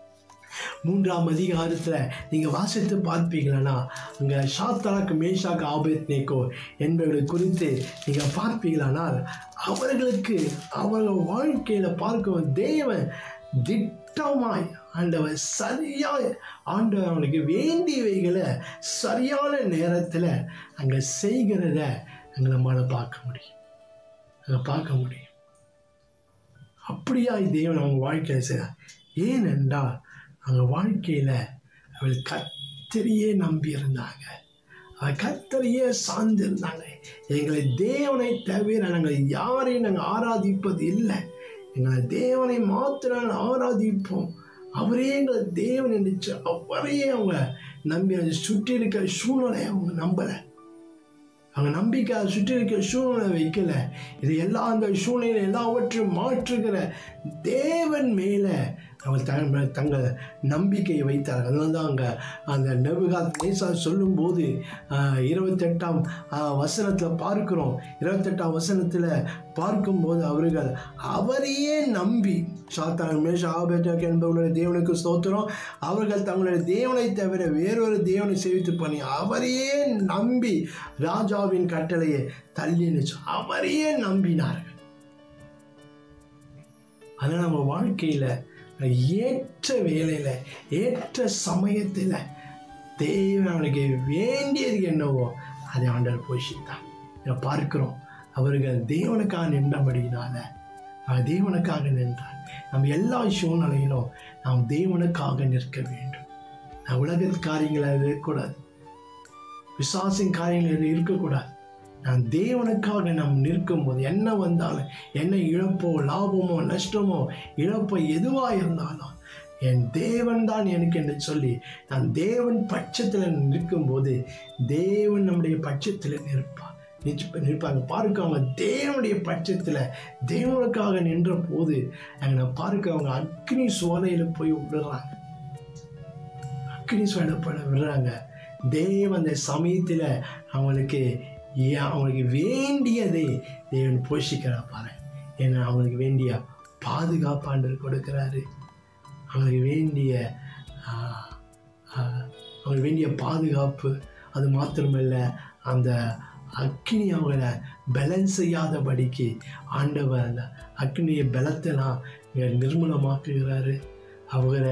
Speaker 1: மூன்றாம் அதிகாரத்தில் நீங்கள் வாசித்து பார்ப்பீங்களா அங்கே ஷாத்தாக்கு மேஷாக்கு ஆபேத் நேக்கோ என்பவர்களை குறித்து நீங்கள் பார்ப்பீங்களானால் அவர்களுக்கு அவர்கள் வாழ்க்கையில் பார்க்கும் தேவன் திட்டமாய் ஆண்டவர் சரியாய் ஆண்டவர் அவனுக்கு வேண்டியவைகளை சரியான நேரத்தில் அங்கே செய்கிறத அங்கே நம்மளால் பார்க்க முடியும் அங்கே பார்க்க முடியும் அப்படியா தேவன் அவங்க வாழ்க்கையில் செய்தார் ஏனென்றால் அவங்க வாழ்க்கையில் அவள் கத்தரையே நம்பி இருந்தாங்க அவள் கத்தரையே சார்ந்து இருந்தாங்க எங்களை தேவனை தவிர நாங்கள் யாரையும் நாங்கள் ஆராதிப்பது இல்லை எங்களை தேவனை மாத்திரம் ஆராதிப்போம் அவரே எங்களை தேவன் நினைச்சு அவரையே அவங்க நம்பி அதை சுற்றி இருக்கிற சூழ்நிலையை அவங்க நம்பலை அவங்க நம்பிக்கை அதை சுற்றி இருக்கிற சூழ்நிலை வைக்கல இது எல்லா அந்த சூழ்நிலை எல்லாவற்றையும் மாற்றுகிற தேவன் மேலே அவங்க தங்க தங்கள் நம்பிக்கையை வைத்தார்கள் அதனால தான் அங்கே அந்த நெபுகாத் நேசா சொல்லும்போது ஆஹ், இருபத்தெட்டாம் ஆஹ், வசனத்தில் பார்க்கிறோம் இருபத்தெட்டாம் வசனத்தில் பார்க்கும்போது அவர்கள் அவரையே நம்பி சாத்தான் மேஷ ஆபேட்டாக் என்பவர்களுடைய தேவனுக்கு ஸ்தோத்திரம் அவர்கள் தங்களுடைய தேவனை தவிர வேறொரு தேவனை சேவித்து பண்ணி அவரையே நம்பி ராஜாவின் கட்டளையை தள்ளி நிச்சு அவரையே நம்பினார்கள் அதனால் நம்ம வாழ்க்கையில் ஏற்ற வேலையில் ஏற்ற சமயத்தில் தேவன் அவனுக்கு வேண்டியது என்னவோ அதை ஆண்டவர் போஷித்தான் இதை பார்க்கிறோம் அவர்கள் தேவனுக்காக நின்றபடியினால அவர் தேவனுக்காக நின்றார் நம்ம எல்லா சூழ்நிலையிலும் நாம் தேவனுக்காக நிற்க வேண்டும் நான் உலக காரியங்களில் இருக்கக்கூடாது விசுவாசின் காரியங்களில் இருக்கக்கூடாது நான் தேவனுக்காக நாம் நிற்கும்போது என்ன வந்தாலும் என்ன இழப்போ லாபமோ நஷ்டமோ இழப்போ எதுவாக இருந்தாலும் என் தேவன் தான் எனக்கு என்று சொல்லி நான் தேவன் பட்சத்தில் நிற்கும்போது தேவன் நம்முடைய பட்சத்தில் நிற்பார் நிற்ப நிற்பாங்க பார்க்க அவங்க தேவனுடைய பட்சத்தில் தேவனுக்காக நின்ற போது அங்கே நான் பார்க்க அவங்க அக்னி சோலையில் போய் விடுறாங்க அக்னி சோலைப்பட விடுறாங்க தேவன் அந்த சமயத்தில் அவங்களுக்கு ஏன் அவங்களுக்கு வேண்டியதை தேவன் போஷிக்கிறார் பாரு ஏன்னா அவங்களுக்கு வேண்டிய பாதுகாப்பாண்டர் கொடுக்குறாரு அவங்களுக்கு வேண்டிய ஆஹ், ஆஹ், அவங்களுக்கு வேண்டிய பாதுகாப்பு அது மாத்திரமல்ல அந்த அக்னி அவங்கள பலன் செய்யாதபடிக்கு ஆண்டவர் அந்த அக்னியை பலத்தெல்லாம் இங்க நிர்மூலமாக்குகிறாரு அவங்கள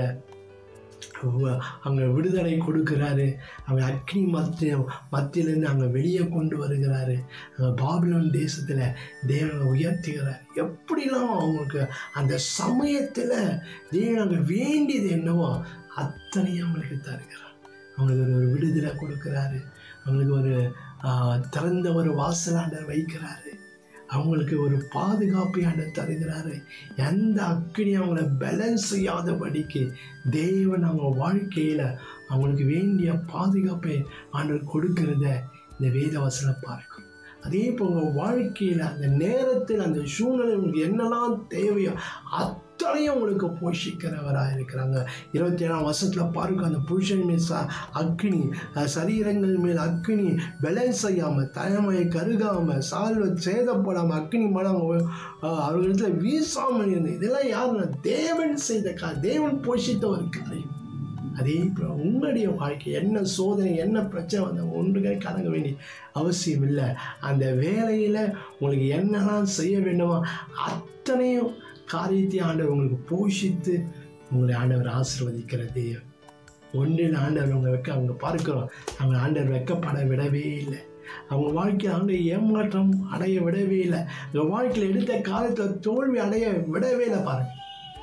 Speaker 1: வ- அங்கே விடுதலை கொடுக்கிறாரு அவங்க அக்னி மத்திய மத்தியிலேருந்து அங்கே வெளியே கொண்டு வருகிறாரு அங்கே பாபிலோன் தேசத்தில் தேவனை உயர்த்துகிறார் எப்படிலாம் அவங்களுக்கு அந்த சமயத்தில் தேவன் அங்கே வேண்டியது என்னவோ அத்தனையும் அவங்களுக்கு தருகிறார் அவங்களுக்கு ஒரு ஒரு விடுதலை கொடுக்குறாரு அவங்களுக்கு ஒரு ஆஹ், திறந்த ஒரு வாசலாண்டர் வைக்கிறாரு அவங்களுக்கு ஒரு பாதுகாப்பை ஆண்டவர் தருகிறாரு எந்த அக்கினி அவங்கள பேலன்ஸ் செய்யாதபடிக்கு தேவன் அவங்க வாழ்க்கையில் அவங்களுக்கு வேண்டிய பாதுகாப்பை ஆண்டவர் கொடுக்கிறத இந்த வேத வசனம் பார்க்கும் அதே போல் உங்கள் வாழ்க்கையில் அந்த நேரத்தில் அந்த சூழ்நிலை உங்களுக்கு என்னெல்லாம் தேவையோ அத்தனையும் உங்களுக்கு போஷிக்கிறவராக இருக்கிறாங்க இருபத்தி ஏழாம் வருஷத்தில் பார்க்க அந்த புருஷன் மேல் ச அக்னி அஹ், சரீரங்கள் மேல் அக்னி பேலன்ஸ் செய்யாமல் தலைமையை கருகாமல் சால்வை சேதப்படாமல் அக்னி மனம் அவர்களிடத்தில் வீசாமல் இருந்தது இதெல்லாம் யாருன்னா தேவன் செய்த கா தேவன் போஷித்த ஒரு காரியம் அதே போல உங்களுடைய வாழ்க்கை என்ன சோதனை என்ன பிரச்சனை வந்த ஒன்றுமே கலங்க வேண்டிய அவசியம் இல்லை அந்த வேலையில் உங்களுக்கு என்னெல்லாம் செய்ய வேண்டுமோ அத்தனையும் காரியத்தை ஆண்டவர் உங்களுக்கு போஷித்து உங்களை ஆண்டவர் ஆசீர்வதிக்கிற தேவன் ஒன்றில் ஆண்டவர் உங்களை வைக்க அவங்க பார்க்கிறோம் அவங்க ஆண்டவர் வைக்கப்பட விடவே இல்லை அவங்க வாழ்க்கையில் ஆண்டு ஏமாற்றம் அடைய விடவே இல்லை அவங்க வாழ்க்கையில் எடுத்த காலத்தில் தோல்வி அடைய விடவே இல்லை பாருங்க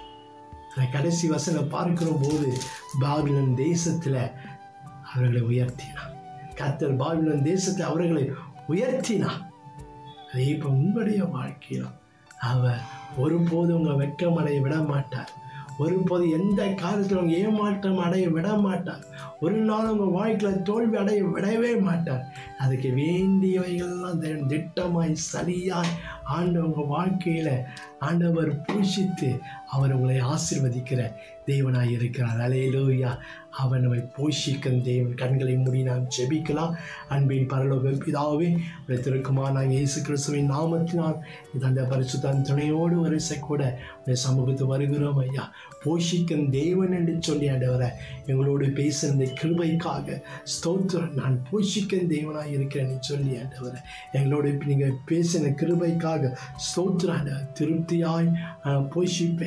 Speaker 1: அந்த கடைசி வசனம் பார்க்கிற போது பாபிலன் தேசத்தில் அவர்களை உயர்த்தினார் கர்த்தர் பாபிலன் தேசத்தில் அவர்களை உயர்த்தினார் அதே இப்போ உங்களுடைய வாழ்க்கையிலும் அவர் ஒருபோதும் உங்களை வெட்கமடைய விட மாட்டார் ஒருபோது எந்த காலத்திலும் உங்க ஏமாற்றம் அடைய விட மாட்டார் ஒரு நாள் உங்கள் வாழ்க்கையில் தோல்வி அடைய விடவே மாட்டார் அதுக்கு வேண்டியவைகள்லாம் தி- திட்டமாய் சரியாய் ஆண்டு உங்கள் வாழ்க்கையில் ஆண்டவர் பூஷித்து அவர் உங்களை ஆசீர்வதிக்கிற தேவனாய் இருக்கிறார் அலையிலூயா அவர் நம்மை போஷிக்கும் தேவன் கண்களை மூடி நாம் ஜெபிக்கலாம் அன்பின் பரலோக பிதாவே உடைய திருக்குமார் நாங்கள் இயேசு கிறிஸ்துவின் நாமத்தினால் இது அந்த பரிசுத்தன் துணையோடு வரிசை கூட உடைய சமூகத்து வருகிறோம் ஐயா போஷிக்கும் தேவன் என்று சொல்லி ஆண்டவரை எங்களோடு பேசுகிற இந்த கிருபைக்காக ஸ்தோத்திரம் நான் போஷிக்கும் தேவனாய் இருக்கிறேன்னு சொல்லி ஆண்டவரை எங்களோடு இப்ப நீங்கள் பேசின கிருபைக்காக ஸ்தோத்திரம் ஆண்டவர் திருப்தியாய் ஆஹ், போஷிப்பேன்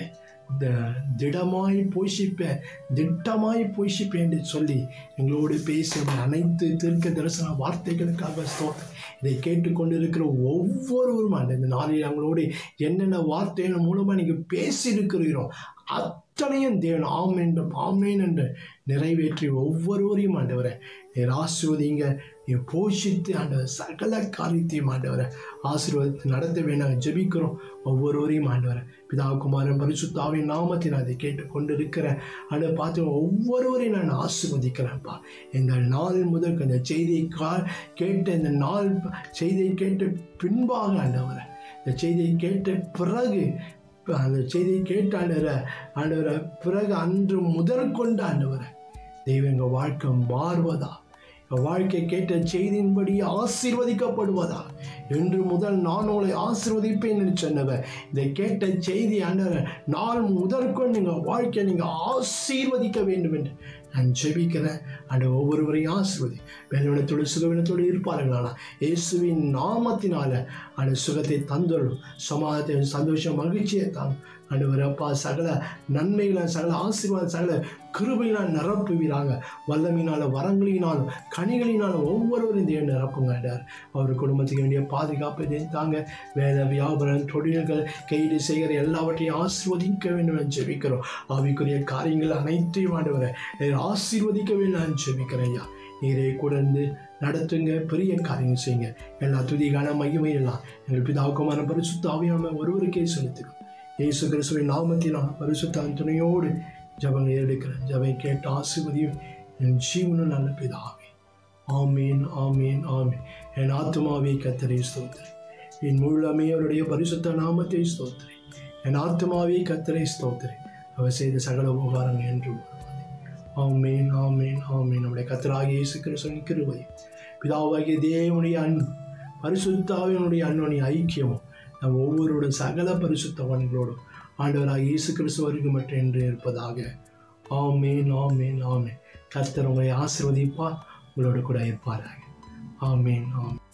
Speaker 1: த- திடமாய் போஷிப்பேன் திட்டமாய் போஷிப்பேன் என்று சொல்லி எங்களோடு பேசிய அனைத்து தீர்க்க தரிசன வார்த்தைகளுக்காக ஸ்தோத்திரம் இதை கேட்டுக்கொண்டிருக்கிற ஒவ்வொருவரும் ஆண்டு இந்த நாளில் அவங்களோடு என்னென்ன வார்த்தைகள் மூலமாக நீங்கள் பேசியிருக்கிறீரோ அத்தனையும் தேவன் ஆமேன் ஆமேன் என்று நிறைவேற்றி ஒவ்வொருவரையும் ஆண்டவரை நீர் ஆசீர்வதிங்க நீ போஷித்து ஆண்டவர் சகல காரியத்தையும் ஆண்டவரை ஆசீர்வாதத்தை நடத்த வேண்டாம் ஜெபிக்கிறோம் ஒவ்வொருவரையும் ஆண்டவரை பிதாகுமாரன் பரிசுத்தாவின் நாமத்தில் அதை கேட்டு கொண்டு இருக்கிற அதை பார்த்து ஒவ்வொருவரையும் நான் ஆசீர்வதிக்கிறேன்ப்பா இந்த நாள் முதல் இந்த செய்தியை கா கேட்ட இந்த நாள் செய்தியை கேட்ட பின்பாக ஆண்டவரை இந்த செய்தியை கேட்ட பிறகு அந்த செய்தியை கேட்ட ஆண்டவரை ஆண்டவரை பிறகு அன்று முதல் கொண்டு ஆண்டவரை தெய்வம் எங்கள் வாழ்க்கை மாறுவதா எங்கள் வாழ்க்கை கேட்ட செய்தியின்படி ஆசீர்வதிக்கப்படுவதா என்று முதல் நான் உங்களை ஆசீர்வதிப்பேன் என்று சொன்னவர் இதை கேட்ட செய்தி ஆண்டவர் நாள் முதற்கொண்டு நீங்கள் வாழ்க்கையை நீங்கள் ஆசீர்வதிக்க வேண்டும் என்று நான் ஜெபிக்கிறேன் அந்த ஒவ்வொருவரையும் ஆசீர்வதி வேதனத்தோடு சுகவினத்தோடு இருப்பார்களானா இயேசுவின் நாமத்தினால அந்த சுகத்தை தந்துள்ளும் சமாதத்தை சந்தோஷம் மகிழ்ச்சியை தான் ஆண்டவர் அப்பா சகல நன்மைகளை சகல ஆசீர்வாதம் சகல கிருபையினால் நிரப்புவீராங்க வல்லமையினால வரங்களினாலும் கனிகளினாலும் ஒவ்வொருவரும் தேவன் நிரப்புங்க ஆண்டவர் அவர் குடும்பத்துக்கு வேண்டிய பாதுகாப்பை தாங்க வேத வியாபாரம் தொழில்கள் கைது செய்கிற எல்லாவற்றையும் ஆசீர்வதிக்க வேண்டும் என்று ஜெபிக்கிறோம் ஆவிக்குரிய காரியங்கள் அனைத்தையும் ஆண்டவரை நீர் ஆசீர்வதிக்க வேண்டும் நான் ஜெபிக்கிறேன் ஐயா நீரே கூட இருந்து நடத்துங்க பெரிய காரியங்கள் செய்யுங்க எல்லா துதிகான மகிமை எல்லாம் எங்கள் பிதாவுக்குமான பரிசுத்த ஆவியான ஒருவருக்கே செலுத்துகிறோம் இயேசு கிறிஸ்துவின் நாமத்தினால் பரிசுத்த துணையோடு ஜபங்களை எடுக்கிறேன் ஜபை கேட்ட ஆசீர்வதியும் என் ஜீவனும் நல்ல பிதாவே ஆமீன் ஆமீன் ஆமீன் என் ஆத்மாவை கத்தரை ஸ்தோத்திரி என் முழுமே அவருடைய பரிசுத்த நாமத்தை ஸ்தோத்திரி என் ஆத்மாவை கத்தரை ஸ்தோத்திரி அவர் செய்த சகல உபகாரங்கள் என்று ஆமீன் ஆமீன் ஆமீன் நம்முடைய கத்தராகிய இயேசு கிறிஸ்துவின் கிருபை பிதாவாகிய தேவனுடைய அன்பு பரிசுத்தாவினுடைய அன்பனுடைய ஐக்கியமும் நம் ஒவ்வொருவரோட சகல பரிசுத்தவான்களோடும் ஆண்டவராக இயேசு கிறிஸ்து வரைக்கும் மட்டும் என்று இருப்பதாக ஆமேன் ஆமேன் ஆமேன் கர்த்தர் உங்களை ஆசிர்வதிப்பார் உங்களோட கூட இருப்பாராக ஆமேன் ஆமேன்